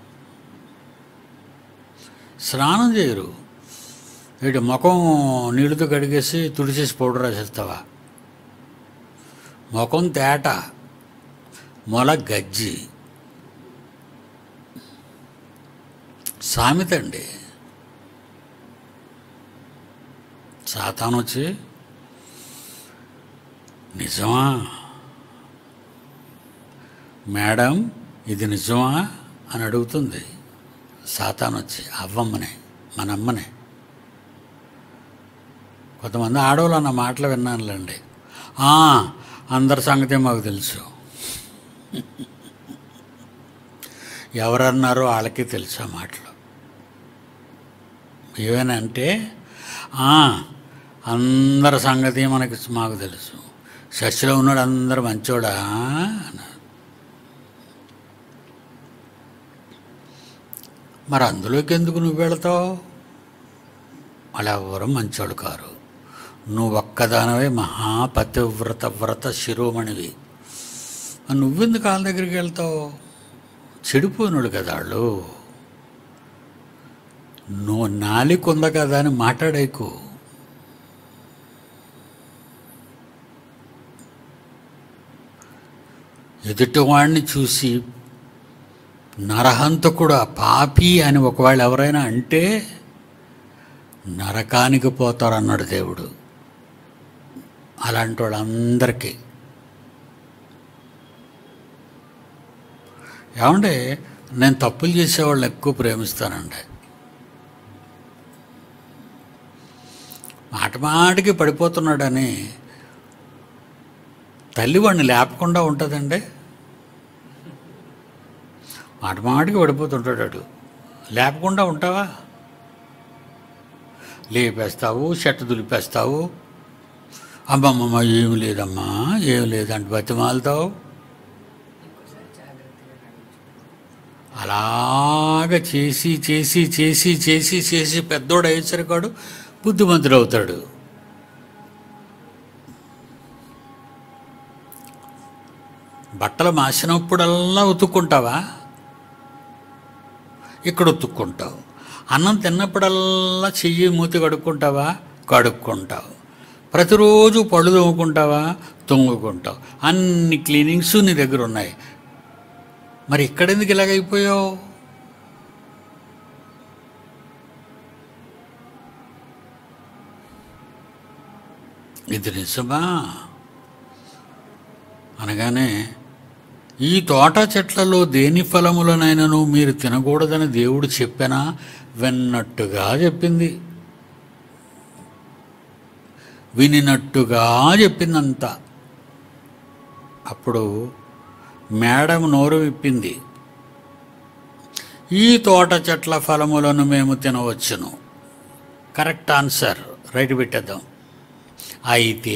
స్నానం చేయరు వీటి ముఖం నీళ్ళతో కడిగేసి తుడిచేసి పౌడర్ రాసేస్తావా ముఖం తేట మొల గజ్జి సామెత అండి సాతాను వచ్చి నిజమా మేడం ఇది నిజమా అని అడుగుతుంది సాతాను వచ్చి అవ్వమ్మనే మన అమ్మనే కొంతమంది ఆడవాళ్ళు అన్న మాటలు విన్నానులేండి "ఆ, అందరి సంగతి మాకు తెలుసు ఎవరన్నారో వాళ్ళకి తెలుసు ఆ మాటలు ఏమైనా అంటే "ఆ, అందరి సంగతి మనకి మాకు తెలుసు శశిలో ఉన్నాడు అందరు మంచోడా అన్నారు మరి అందులోకి ఎందుకు నువ్వు వెళతావు అలా ఎవరు మంచోడు కారు నువ్వు ఒక్కదానవే మహాపతివ్రత వ్రత శిరోమణివి మరి నువ్వెందుకు వాళ్ళ దగ్గరికి వెళ్తావు చెడిపోయినాడు కదా వాళ్ళు నువ్వు నాలికొంద కదా అని మాట్లాడేకు ఎదుటివాడిని చూసి నరహంతకుడు పాపి అని ఒకవేళ ఎవరైనా అంటే నరకానికి పోతారన్నాడు దేవుడు అలాంటి వాళ్ళందరికీ ఏమంటే నేను తప్పులు చేసేవాళ్ళని ఎక్కువ ప్రేమిస్తానండి మాట మాటికి పడిపోతున్నాడని తల్లి వాడిని లేపకుండా ఉంటుందండి మాట మాటికి పడిపోతుంటాడు వాడు. లేపకుండా ఉంటావా లేపేస్తావు షర్ట్ దులిపేస్తావు అమ్మమ్మమ్మ ఏం లేదమ్మా ఏం లేదంటే బతిమాలుతావు ఇంకోసారి జాగ్రత్తగా నడిపించుకో అలాగ చేసి చేసి చేసి చేసి చేసి పెద్దోడు అయ్యేసరికాడు బుద్ధిమంతుడు అవుతాడు బట్టలు మాసినప్పుడల్లా ఉతుక్కుంటావా ఇక్కడ ఉతుక్కుంటావు అన్నం తిన్నప్పుడల్లా చెయ్యి మూతి కడుక్కుంటావా కడుక్కుంటావు ప్రతిరోజు పళ్ళు తోముకుంటావా తొంగుకుంటావు అన్ని క్లీనింగ్స్ నీ దగ్గర ఉన్నాయి మరి ఇక్కడెందుకు ఇలాగైపోయావు ఇది నిజమా అనగానే ఈ తోట చెట్లలో దేని ఫలములనైనను మీరు తినకూడదని దేవుడు చెప్పానా విన్నట్టుగా చెప్పింది వినినట్టుగా చెప్పిందంతా అప్పుడు మేడం నోరు విప్పింది ఈ తోట చెట్ల ఫలములను మేము తినవచ్చును కరెక్ట్ ఆన్సర్ రైట్ పెట్టేద్దాం అయితే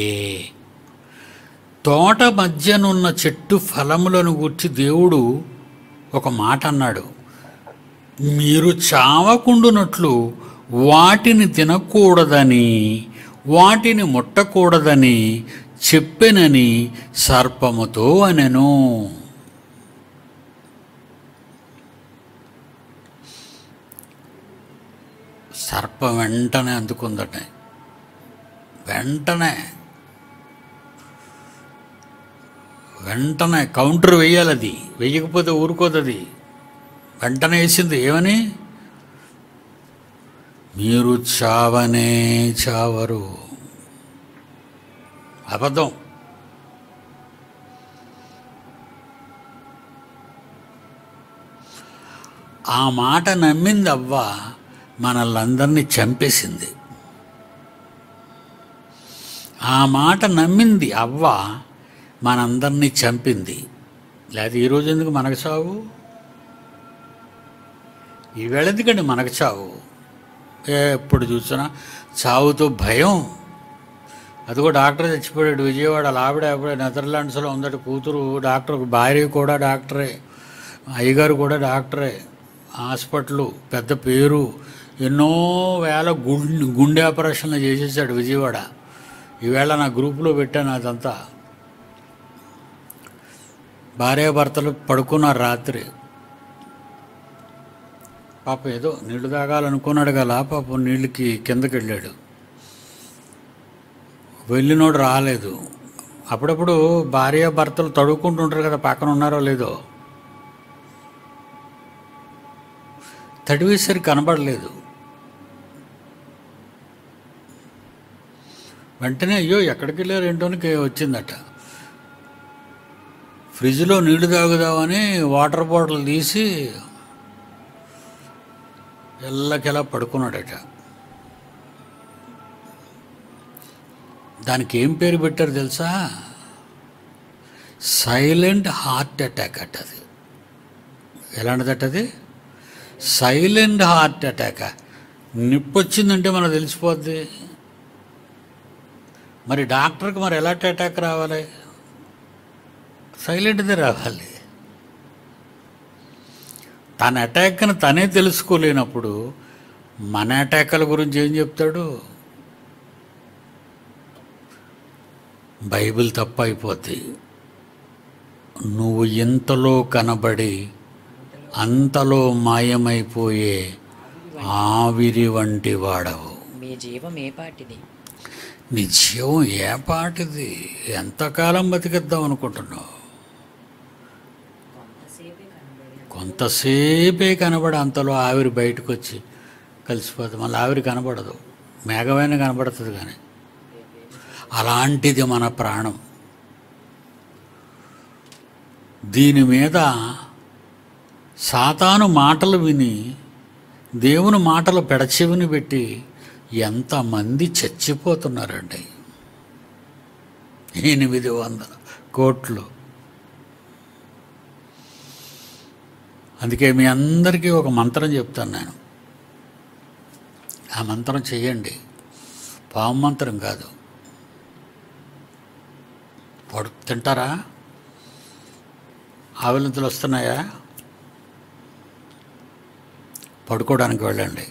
తోట మధ్యనున్న చెట్టు ఫలములను గుర్చి దేవుడు ఒక మాట అన్నాడు మీరు చావకుండునట్లు వాటిని తినకూడదని వాటిని ముట్టకూడదని చెప్పెనని సర్పముతో అనెను సర్పం వెంటనే అందుకుందట వెంటనే వెంటనే కౌంటర్ వేయాలి అది వేయకపోతే ఊరుకోదు అది వెంటనే వేసింది ఏమని మీరు చావనే చావరు అబద్ధం ఆ మాట నమ్మింది అవ్వ మనల్ందరినీ చంపేసింది ఆ మాట నమ్మింది అవ్వ మనందరినీ చంపింది లేదా ఈరోజు ఎందుకు మనకు చావు ఈవేళ ఎందుకండి మనకు చావు ఎప్పుడు చూసినా చావుతో భయం అదిగో డాక్టర్ చచ్చిపోయాడు విజయవాడ ఆవిడ అప్పుడే నెదర్లాండ్స్లో ఉందట కూతురు డాక్టర్ భార్య కూడా డాక్టరే అయ్యగారు కూడా డాక్టరే హాస్పిటల్ పెద్ద పేరు ఎన్నో వేల గుండె గుండె ఆపరేషన్లు చేసేసాడు విజయవాడ ఈవేళ నా గ్రూపులో పెట్టాను అదంతా భార్యాభర్తలు పడుకున్నారు రాత్రి పాప ఏదో నీళ్లు తాగాలనుకున్నాడు కదా పాపం నీళ్ళకి కిందకి వెళ్ళాడు వెళ్ళినోడు రాలేదు అప్పుడప్పుడు భార్య భర్తలు తడుక్కుంటుంటారు కదా పక్కన ఉన్నారో లేదో తడివేసరి కనబడలేదు వెంటనే అయ్యో ఎక్కడికి వెళ్ళారు ఏంటోనికి వచ్చిందట ఫ్రిడ్జ్లో నీళ్లు తాగుదామని వాటర్ బాటిల్ తీసి ఎల్లకెలా పడుకున్నాడట దానికి ఏం పేరు పెట్టారు తెలుసా సైలెంట్ హార్ట్ అటాక్ అట అది ఎలాంటిదట అది సైలెంట్ హార్ట్ అటాక్ నిప్పు వచ్చిందంటే మనకు తెలిసిపోద్ది మరి డాక్టర్కి మరి ఎలాంటి అటాక్ రావాలి సైలెంట్దే రావాలి తన అటాక్ని తనే తెలుసుకోలేనప్పుడు మన అటాక్ల గురించి ఏం చెప్తాడు బైబిల్ తప్ప అయిపోద్ది నువ్వు ఇంతలో కనబడి అంతలో మాయమైపోయే ఆవిరి వంటి వాడవు మీ జీవం ఏ పాటిది నీ జీవం ఏ పాటిది ఎంతకాలం బతికిద్దాం అనుకుంటున్నావు కొంతసేపే కనబడి కొంతసేపే కనబడి అంతలో ఆవిరి బయటకు వచ్చి కలిసిపోతుంది మళ్ళీ ఆవిరి కనబడదు మేఘమైన కనబడుతుంది కానీ అలాంటిది మన ప్రాణం దీని మీద సాతాను మాటలు విని దేవుని మాటలు పెడచెవిని పెట్టి ఎంతమంది చచ్చిపోతున్నారండి ఎనిమిది వందల కోట్లు అందుకే మీ అందరికీ ఒక మంత్రం చెప్తాను నేను ఆ మంత్రం చెయ్యండి పాము మంత్రం కాదు పడు తింటారా ఆవిలింతలు వస్తున్నాయా పడుకోవడానికి వెళ్ళండి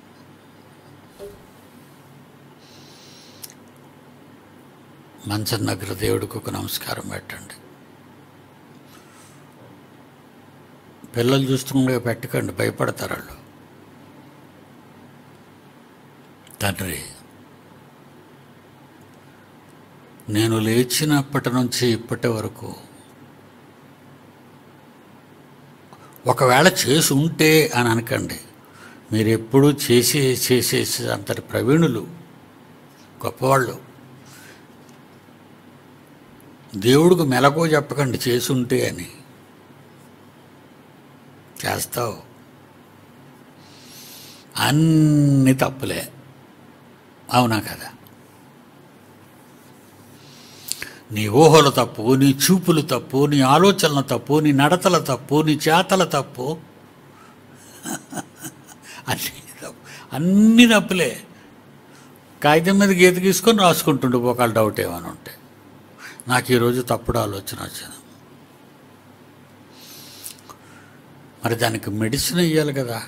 మంచం దగ్గర దేవుడికి ఒక నమస్కారం పెట్టండి పిల్లలు చూస్తుండగా పెట్టకండి భయపడతారు వాళ్ళు తండ్రి నేను లేచినప్పటి నుంచి ఇప్పటి వరకు ఒకవేళ చేసి ఉంటే అని అనకండి మీరు ఎప్పుడూ చేసి చేసేసి అంతటి ప్రవీణులు గొప్పవాళ్ళు దేవుడికి మెలకో చెప్పకండి చేసి ఉంటే అని చేస్తావు అన్ని తప్పులే అవునా కదా నీ ఊహలు తప్పు నీ చూపులు తప్పు నీ ఆలోచనలు తప్పు నీ నడతల తప్పు నీ చేతల తప్పు అన్నీ తప్పు అన్ని తప్పులే కాగితం మీద గీత గీసుకొని రాసుకుంటుండే ఒకళ్ళు డౌట్ ఏమైనా ఉంటే నాకు ఈరోజు తప్పుడు ఆలోచన వచ్చింది మరి దానికి మెడిసిన్ ఇవ్వాలి కదా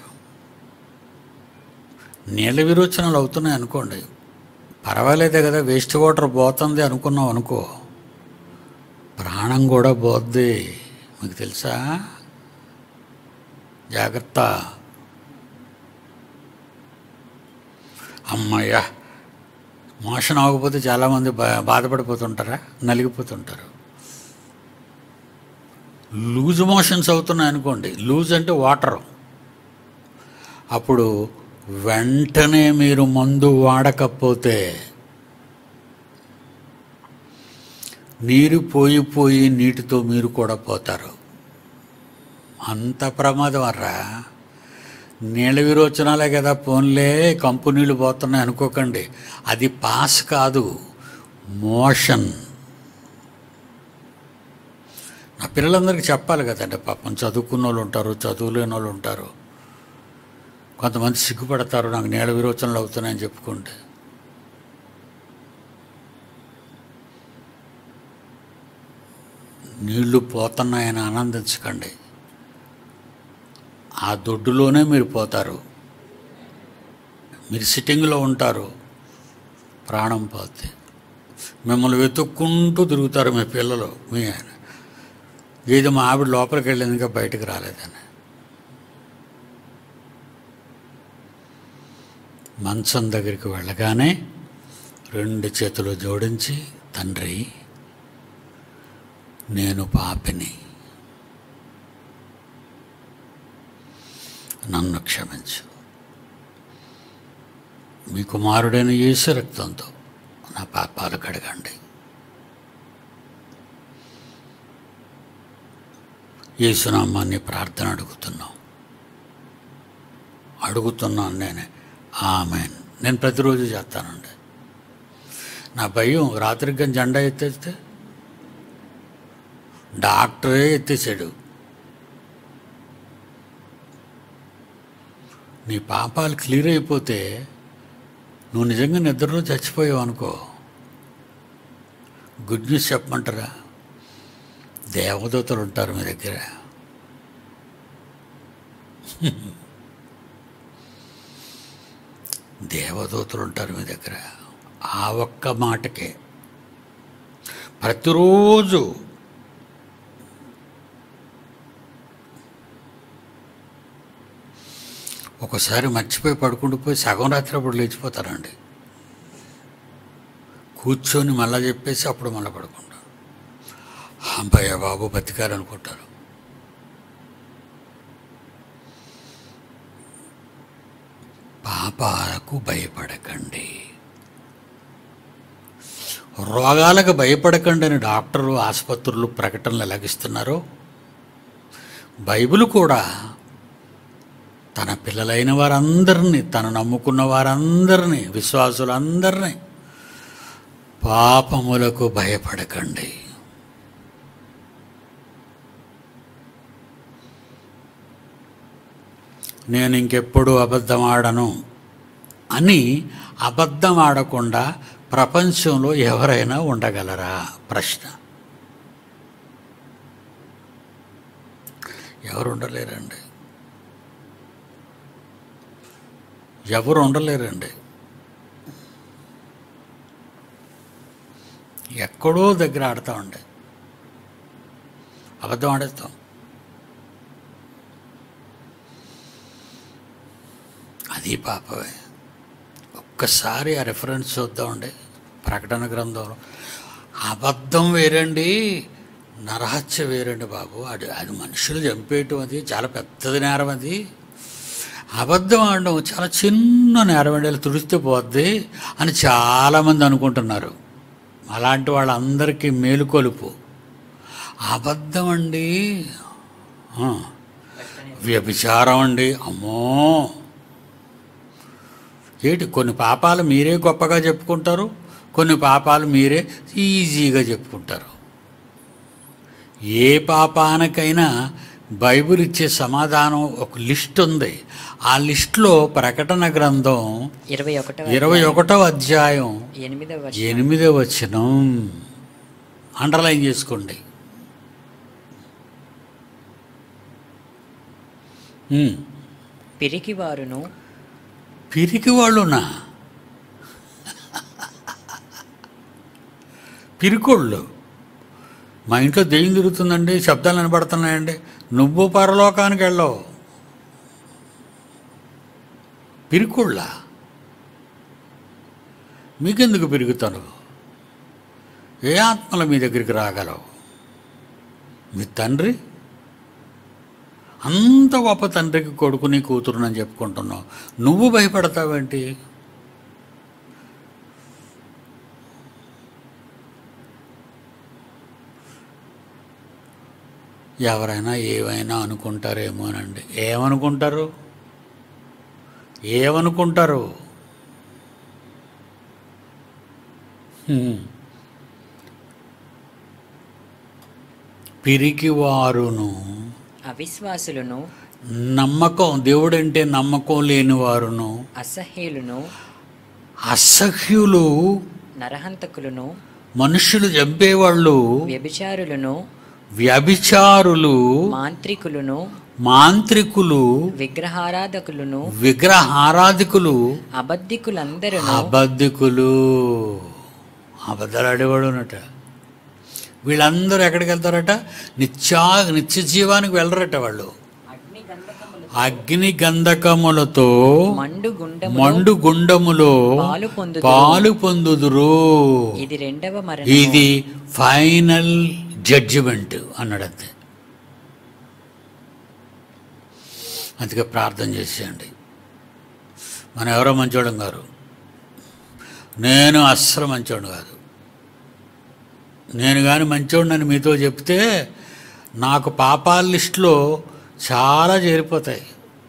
నీళ్ళ విరోచనలు అవుతున్నాయి అనుకోండి పర్వాలేదే కదా వేస్ట్ వాటర్ పోతుంది అనుకున్నాం అనుకో ప్రాణం కూడా పోద్ది మీకు తెలుసా జాగ్రత్త అమ్మయ్యా మోషన్ అవ్వకపోతే చాలామంది బా బాధపడిపోతుంటారా నలిగిపోతుంటారు లూజ్ మోషన్స్ అవుతున్నాయి అనుకోండి లూజ్ అంటే వాటర్ అప్పుడు వెంటనే మీరు మందు వాడకపోతే నీరు పోయి పోయి నీటితో మీరు కూడా పోతారు అంత ప్రమాదం అర్రా నీళ్ళ విరోచనాలే కదా పోన్లే కంపు నీళ్ళు పోతున్నాయి అనుకోకండి అది పాస్ కాదు మోషన్ నా పిల్లలందరికీ చెప్పాలి కదండి పాపం చదువుకున్న వాళ్ళు ఉంటారు చదువులేని వాళ్ళు ఉంటారు కొంతమంది సిగ్గుపడతారు నాకు నీళ్ళ విరోచనలు అవుతున్నాయని చెప్పుకుంటే నీళ్లు పోతున్నాయని ఆనందించకండి ఆ దొడ్డులోనే మీరు పోతారు మీరు సిట్టింగ్లో ఉంటారు ప్రాణం పోతే మిమ్మల్ని వెతుక్కుంటూ తిరుగుతారు మీ పిల్లలు మీ ఆయన ఏది మా ఆవిడ లోపలికి వెళ్ళింది ఇంకా బయటకు రాలేదని మంచం దగ్గరికి వెళ్ళగానే రెండు చేతులు జోడించి తండ్రి నేను పాపిని నన్ను క్షమించు మీ కుమారుడైన యేసు రక్తంతో నా పాపాలు కడగండి యేసునామాన్ని ప్రార్థన అడుగుతున్నాం అడుగుతున్నాను నేనే ఆమెన్ నేను ప్రతిరోజు చేస్తానండి నా భయం రాత్రికి కానీ జెండా ఎత్తేస్తే డాక్టరే ఎత్తేసాడు నీ పాపాలు క్లియర్ అయిపోతే నువ్వు నిజంగా నిద్రలో చచ్చిపోయావు అనుకో గుడ్ న్యూస్ చెప్పమంటారా దేవదూతలు ఉంటారు మీ దగ్గర దేవదూతలు ఉంటారు మీ దగ్గర ఆ ఒక్క మాటకే ప్రతిరోజు ఒకసారి మర్చిపోయి పడుకుంటూ పోయి సగం రాత్రి అప్పుడు లేచిపోతారండి కూర్చొని మళ్ళా చెప్పేసి అప్పుడు మళ్ళీ పడుకుంటారు అబ్బాయ్య బాబు బతికారనుకుంటారు పాపాలకు భయపడకండి రోగాలకు భయపడకండి అని డాక్టర్లు ఆసుపత్రులు ప్రకటనలు ఎలాగిస్తున్నారో బైబిల్ కూడా తన పిల్లలైన వారందరినీ తను నమ్ముకున్న వారందరినీ విశ్వాసులందరినీ పాపములకు భయపడకండి నేను ఇంకెప్పుడు అబద్ధం ఆడను అని అబద్ధం ఆడకుండా ప్రపంచంలో ఎవరైనా ఉండగలరా ప్రశ్న ఎవరు ఉండలేరండి ఎవరు ఉండలేరండి ఎక్కడో దగ్గర ఆడుతూ ఉండే అబద్ధం ఆడేస్తాం అది పాపమే ఒక్కసారి ఆ రెఫరెన్స్ చూద్దామండి ప్రకటన గ్రంథంలో అబద్ధం వేరండి నరహత్య వేరండి బాబు అది అది మనుషులు చంపేయటం అది చాలా పెద్దది నేరం అది అబద్ధం ఆడడం చాలా చిన్న నేరం అండి ఇలా తుడిస్తే పోద్ది అని చాలామంది అనుకుంటున్నారు అలాంటి వాళ్ళందరికీ మేలుకొలుపు అబద్ధం అండి ఆ, కష్టమే వ్యభిచారం అండి అమ్మో ఏంటి కొన్ని పాపాలు మీరే గొప్పగా చెప్పుకుంటారు కొన్ని పాపాలు మీరే ఈజీగా చెప్పుకుంటారు ఏ పాపానికైనా బైబిల్ ఇచ్చే సమాధానం ఒక లిస్ట్ ఉంది ఆ లిస్టులో ప్రకటన గ్రంథం ఇరవై ఒకటవ ఇరవై ఒకటవ అధ్యాయం ఎనిమిదవ వర్షం ఎనిమిదవ వచనం అండర్లైన్ చేసుకోండి ఉమ్. పిరికి వారును పిరికి వాళ్ళునా పిరికోళ్ళు మా ఇంట్లో దెయ్యం తిరుగుతుందండి శబ్దాలు వినపడుతున్నాయండి నువ్వు పరలోకానికి వెళ్ళవు పిరికోళ్ళ మీకెందుకు పెరుగుతారు ఏ ఆత్మల మీ దగ్గరికి రాగలవు మీ తండ్రి అంత గొప్ప తండ్రికి కొడుకుని కూతురునని చెప్పుకుంటున్నావు నువ్వు భయపడతావేంటి ఎవరైనా ఏవైనా అనుకుంటారేమోనండి ఏమనుకుంటారు ఏమనుకుంటారు హ్మ్. పిరికివారును అవిశ్వాసులను నమ్మకం దేవుడంటే నమ్మకం లేని వారును అసహ్యులను అసహ్యులు నరహంతకులను మనుషులు చంపేవాళ్ళు వ్యభిచారులను వ్యభిచారులు మాంత్రికులను మాంత్రికులు విగ్రహారాధకులను విగ్రహారాధికులు అబద్ధికులందరూ అబద్ధికులు అబద్ధాలు ఆడేవాడు అన్నట వీళ్ళందరూ ఎక్కడికి వెళ్తారట నిత్యా నిత్య జీవానికి వెళ్ళరట వాళ్ళు అగ్ని గంధకములతో మండు గుండము మండు గుండములో పాలు పొందుదురు. పాలు పొందుదురు ఇది రెండవ మరణం ఇది ఫైనల్ జడ్జిమెంట్ అన్నాడు అంతే అందుకే ప్రార్థన చేసేయండి మనం ఎవరో మంచోడం గారు నేను అస్సలు మంచోడు కాదు నేను కానీ మంచోడినని మీతో చెప్తే నాకు పాపాల లిస్టులో చాలా చేరిపోతాయి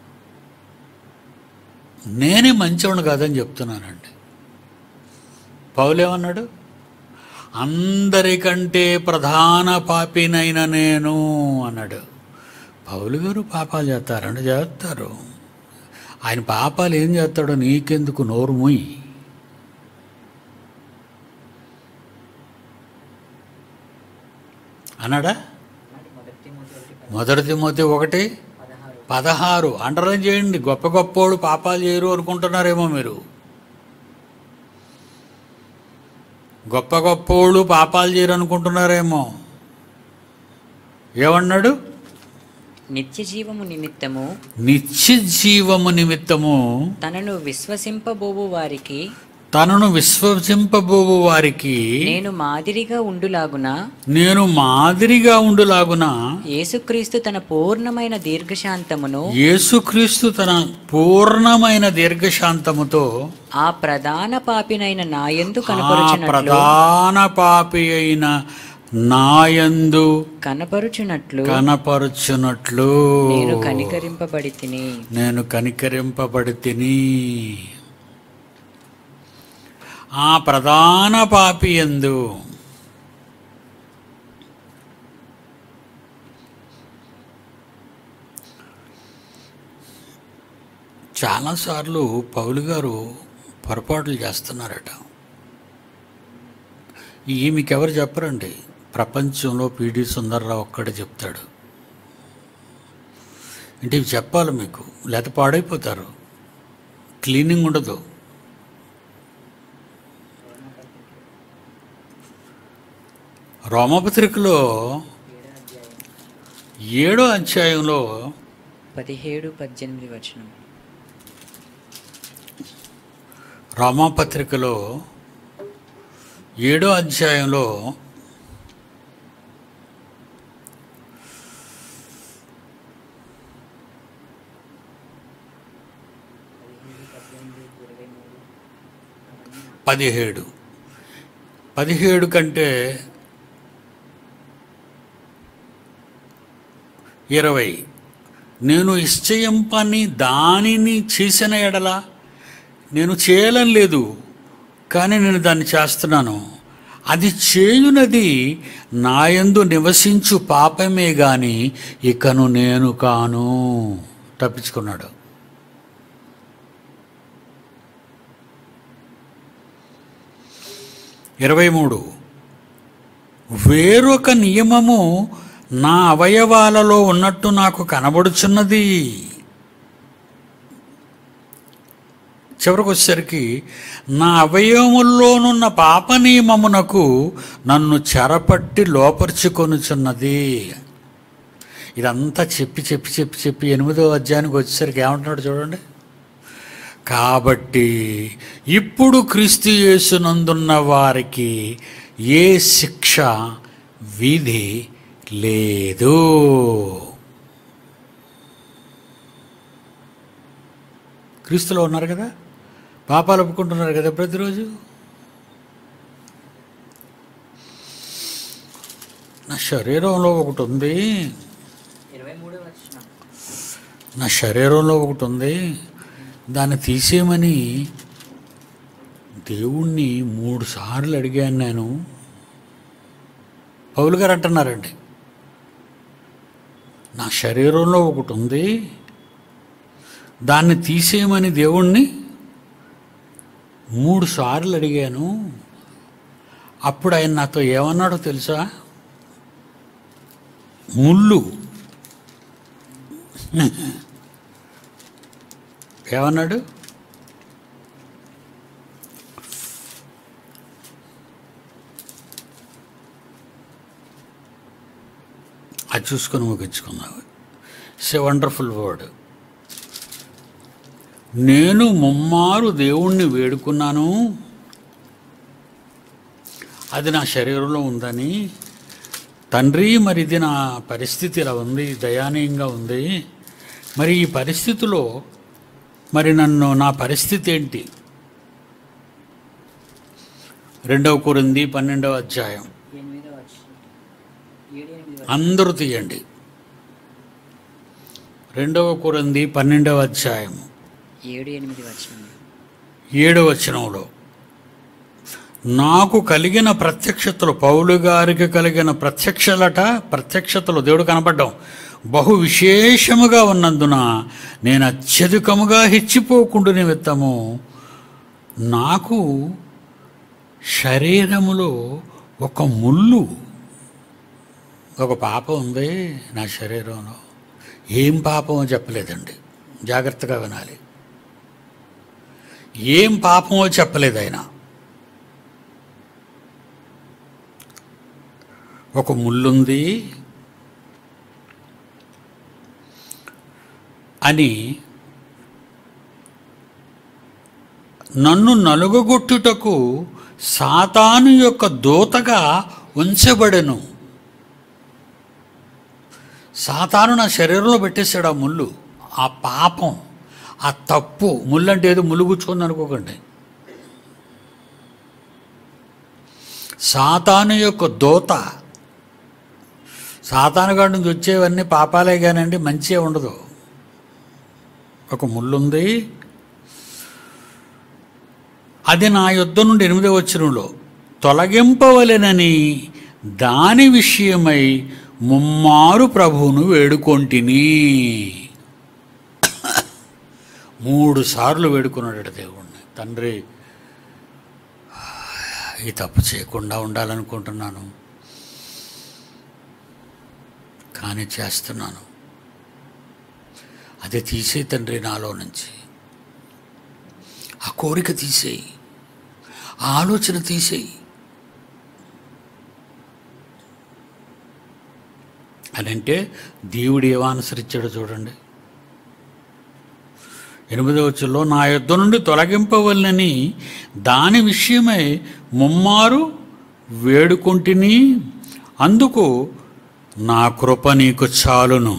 నేనే మంచోడు కాదని చెప్తున్నానండి పౌలేమన్నాడు అందరికంటే ప్రధాన పాపినైన నేను అన్నాడు పౌలు గారు పాపాలు చేస్తారండి చేస్తారు ఆయన పాపాలు ఏం చేస్తాడో నీకెందుకు నోరు మూయి అన్నాడా మొదటి తిమోతి ఒకటి పదహారు అండర్లైన్ చేయండి గొప్ప గొప్పోడు పాపాలు చేయరు అనుకుంటున్నారేమో మీరు గొప్ప గొప్పోళ్ళు పాపాలు చేయరు అనుకుంటున్నారేమో ఏమన్నాడు నిత్య జీవము నిమిత్తము నిత్య జీవము నిమిత్తము తనను విశ్వసింపబోవు వారికి తనను విశ్వసింపబోవు వారికి నేను మాదిరిగా ఉండులాగున నేను మాదిరిగా ఉండులాగున యేసుక్రీస్తు తన పూర్ణమైన దీర్ఘశాంతమును యేసుక్రీస్తు తన పూర్ణమైన దీర్ఘశాంతముతో ఆ ప్రధాన పాపినైన నాయందు ఆ కనపరుచున్నట్లు ప్రధాన పాపి అయిన నాయందు కనపరుచున్నట్లు కనపరుచున్నట్లు నేను కనికరింపబడి తిని నేను కనికరింపబడి తిని ఆ ప్రధాన పాపి ఎందు చాలాసార్లు పౌలు గారు పొరపాట్లు చేస్తున్నారట ఈ మీకెవరు చెప్పరండి ప్రపంచంలో పీడి సుందర్రావు ఒక్కడే చెప్తాడు అంటే ఇవి చెప్పాలి మీకు లేకపోతే పాడైపోతారు క్లీనింగ్ ఉండదు రోమపత్రికలో ఏడో అధ్యాయం ఏడో అధ్యాయంలో పదిహేడు పద్దెనిమిది వచనం రామాపత్రికలో ఏడో అధ్యాయంలో పదిహేడు పద్దెనిమిది ఇరవై మూడు అవన్నీ పదిహేడు పదిహేడు కంటే ఇరవై నేను ఇశ్చయం పని దానిని చేసిన ఎడల నేను చేయలని లేదు కానీ నేను దాన్ని చేస్తున్నాను అది చేయునది నాయందు నివసించు పాపమే గాని ఇకను నేను కాను తప్పించుకున్నాడు ఇరవై మూడు వేరొక నియమము నా అవయవాలలో ఉన్నట్టు నాకు కనబడుచున్నది చివరికి వచ్చేసరికి నా అవయవముల్లోనున్న పాప నియమమునకు నన్ను చెరపట్టి లోపరుచుకొనుచున్నది ఇదంతా చెప్పి చెప్పి చెప్పి చెప్పి ఎనిమిదో అధ్యాయానికి వచ్చేసరికి ఏమంటున్నాడు చూడండి కాబట్టి ఇప్పుడు క్రీస్తు యేసునందున్న వారికి ఏ శిక్ష విధి లేదు క్రీస్తులో ఉన్నారు కదా పాపాలు ఒప్పుకుంటున్నారు కదా ప్రతిరోజు నా శరీరంలో ఒకటి ఉంది ఇరవై మూడో వచనం నా శరీరంలో ఒకటి ఉంది దాన్ని తీసేయమని దేవుణ్ణి మూడు సార్లు అడిగాను నేను పౌలు గారు అంటున్నారండి నా శరీరంలో ఒకటి ఉంది దాన్ని తీసేయమని దేవుణ్ణి మూడు సార్లు అడిగాను అప్పుడు ఆయన నాతో ఏమన్నాడో తెలుసా ముళ్ళు ఏమన్నాడు అది చూసుకొని ముగించుకున్నావు ఇట్స్ ఏ వండర్ఫుల్ వర్డ్ నేను ముమ్మారు దేవుణ్ణి వేడుకున్నాను అది నా శరీరంలో ఉందని తండ్రి మరి ఇది నా పరిస్థితి ఇలా ఉంది దయానీయంగా ఉంది మరి ఈ పరిస్థితిలో మరి నన్ను నా పరిస్థితి ఏంటి రెండవ కొరింది పన్నెండవ అధ్యాయం ఎనిమిదో వచనం ఏడు ఎనిమిది అందరూ తీయండి రెండవ కొరింది పన్నెండవ అధ్యాయం ఏడు ఎనిమిది వచనం ఏడవ వచనంలో నాకు కలిగిన ప్రత్యక్షతలు పౌలు గారికి కలిగిన ప్రత్యక్షలట ప్రత్యక్షతలు దేవుడు కనపడ్డం బహు విశేషముగా ఉన్నందున నేను అత్యధికముగా హెచ్చిపోకుండా నిమిత్తము నాకు శరీరములో ఒక ముళ్ళు ఒక పాపం ఉంది నా శరీరంలో ఏం పాపమో చెప్పలేదండి జాగ్రత్తగా వినాలి ఏం పాపమో చెప్పలేదు ఆయన ఒక ముళ్ళుంది అని నన్ను నలుగగొట్టుటకు సాతాను యొక్క దూతగా ఉంచబడెను సాతాను నా శరీరంలో పెట్టేశాడు ఆ ముళ్ళు ఆ పాపం ఆ తప్పు ముళ్ళు అంటే ఏదో ముళ్ళు గుచ్చుకుంది అనుకోకండి సాతాను యొక్క దోత సాతాను కాడి నుంచి వచ్చేవన్నీ పాపాలే కానండి మంచిగా ఉండదు ఒక ముళ్ళుంది అది నా యుద్ధ నుండి ఎనిమిదో వచ్చినంలో తొలగింపవలెనని దాని విషయమై ముమ్మారు ప్రభువును వేడుకొంటిని మూడు సార్లు వేడుకున్నాడు దేవుణ్ణి తండ్రి ఈ తప్పు చేయకుండా ఉండాలనుకుంటున్నాను కానీ చేస్తున్నాను అది తీసేయి తండ్రి నాలో నుంచి ఆ కోరిక తీసేయి ఆ ఆలోచన తీసేయి అని అంటే దేవుడు ఏమానుసరించాడో చూడండి ఎనిమిదవ వచ్చులో నా యుద్ధ నుండి తొలగింపవలనని దాని విషయమై ముమ్మారు వేడుకొంటిని అందుకు నా కృప నీకు చాలును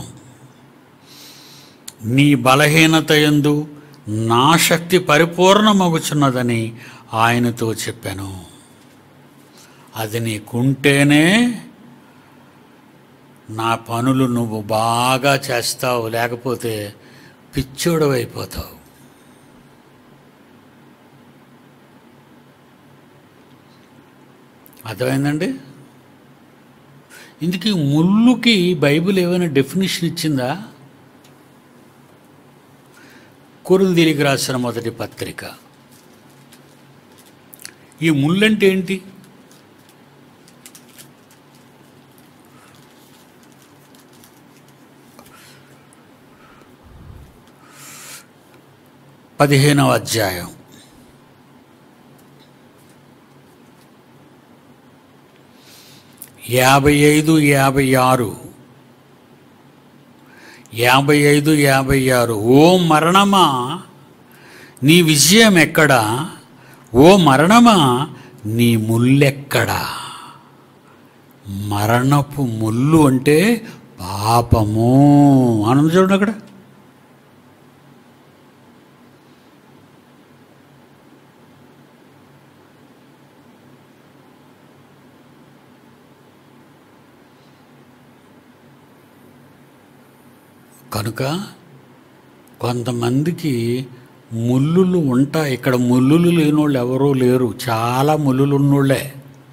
నీ బలహీనత యందు నా శక్తి పరిపూర్ణమగుచున్నదని ఆయనతో చెప్పాను అది నీకుంటేనే నా పనులు నువ్వు బాగా చేస్తావు లేకపోతే పిచ్చోడవైపోతావు అర్థమైందండి ఇందుకు ఈ ముళ్ళుకి బైబిల్ ఏమైనా డెఫినేషన్ ఇచ్చిందా కొరులు తిరిగి రాసిన మొదటి పత్రిక ఈ ముళ్ళంటే ఏంటి పదిహేనవ అధ్యాయం యాభై ఐదు యాభై ఆరు యాభై ఐదు యాభై ఆరు ఓ మరణమా నీ విజయం ఎక్కడా ఓ మరణమా నీ ముల్లెక్కడా మరణపు ముళ్ళు అంటే పాపము ఆనంద చూడండి అక్కడ కనుక కొంతమందికి ముల్లులు ఉంటాయి ఇక్కడ ముల్లులు లేనోళ్ళు ఎవరూ లేరు చాలా ముల్లులు ఉన్నోళ్ళే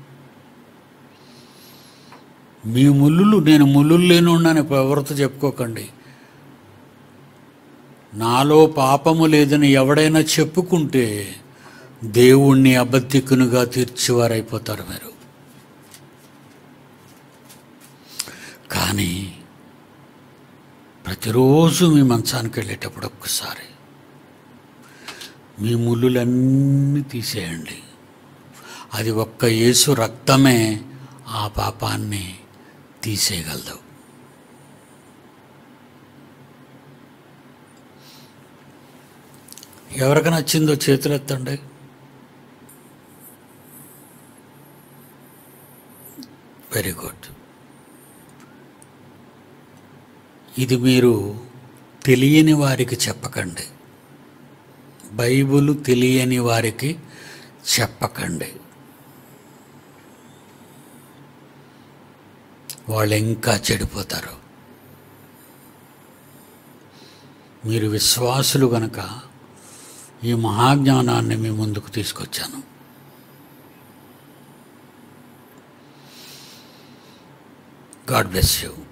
మీ ముల్లులు నేను ముల్లులు లేనున్నాను ఎవరితో చెప్పుకోకండి నాలో పాపము లేదని ఎవడైనా చెప్పుకుంటే దేవుణ్ణి అబద్ధికునిగా తీర్చివారైపోతారు మీరు కానీ ప్రతిరోజు మీ మంచానికి వెళ్ళేటప్పుడు ఒక్కసారి మీ ముళ్ళులన్నీ తీసేయండి అది ఒక్క యేసు రక్తమే ఆ పాపాన్ని తీసేయగలదు ఎవరికి నచ్చిందో చేతులు ఎత్తండి వెరీ గుడ్ ఇది మీరు తెలియని వారికి చెప్పకండి బైబిల్ తెలియని వారికి చెప్పకండి వాళ్ళు ఇంకా చెడిపోతారు మీరు విశ్వాసులు గనక ఈ మహాజ్ఞానాన్ని మీ ముందుకు తీసుకొచ్చాను గాడ్ బ్లెస్ యూ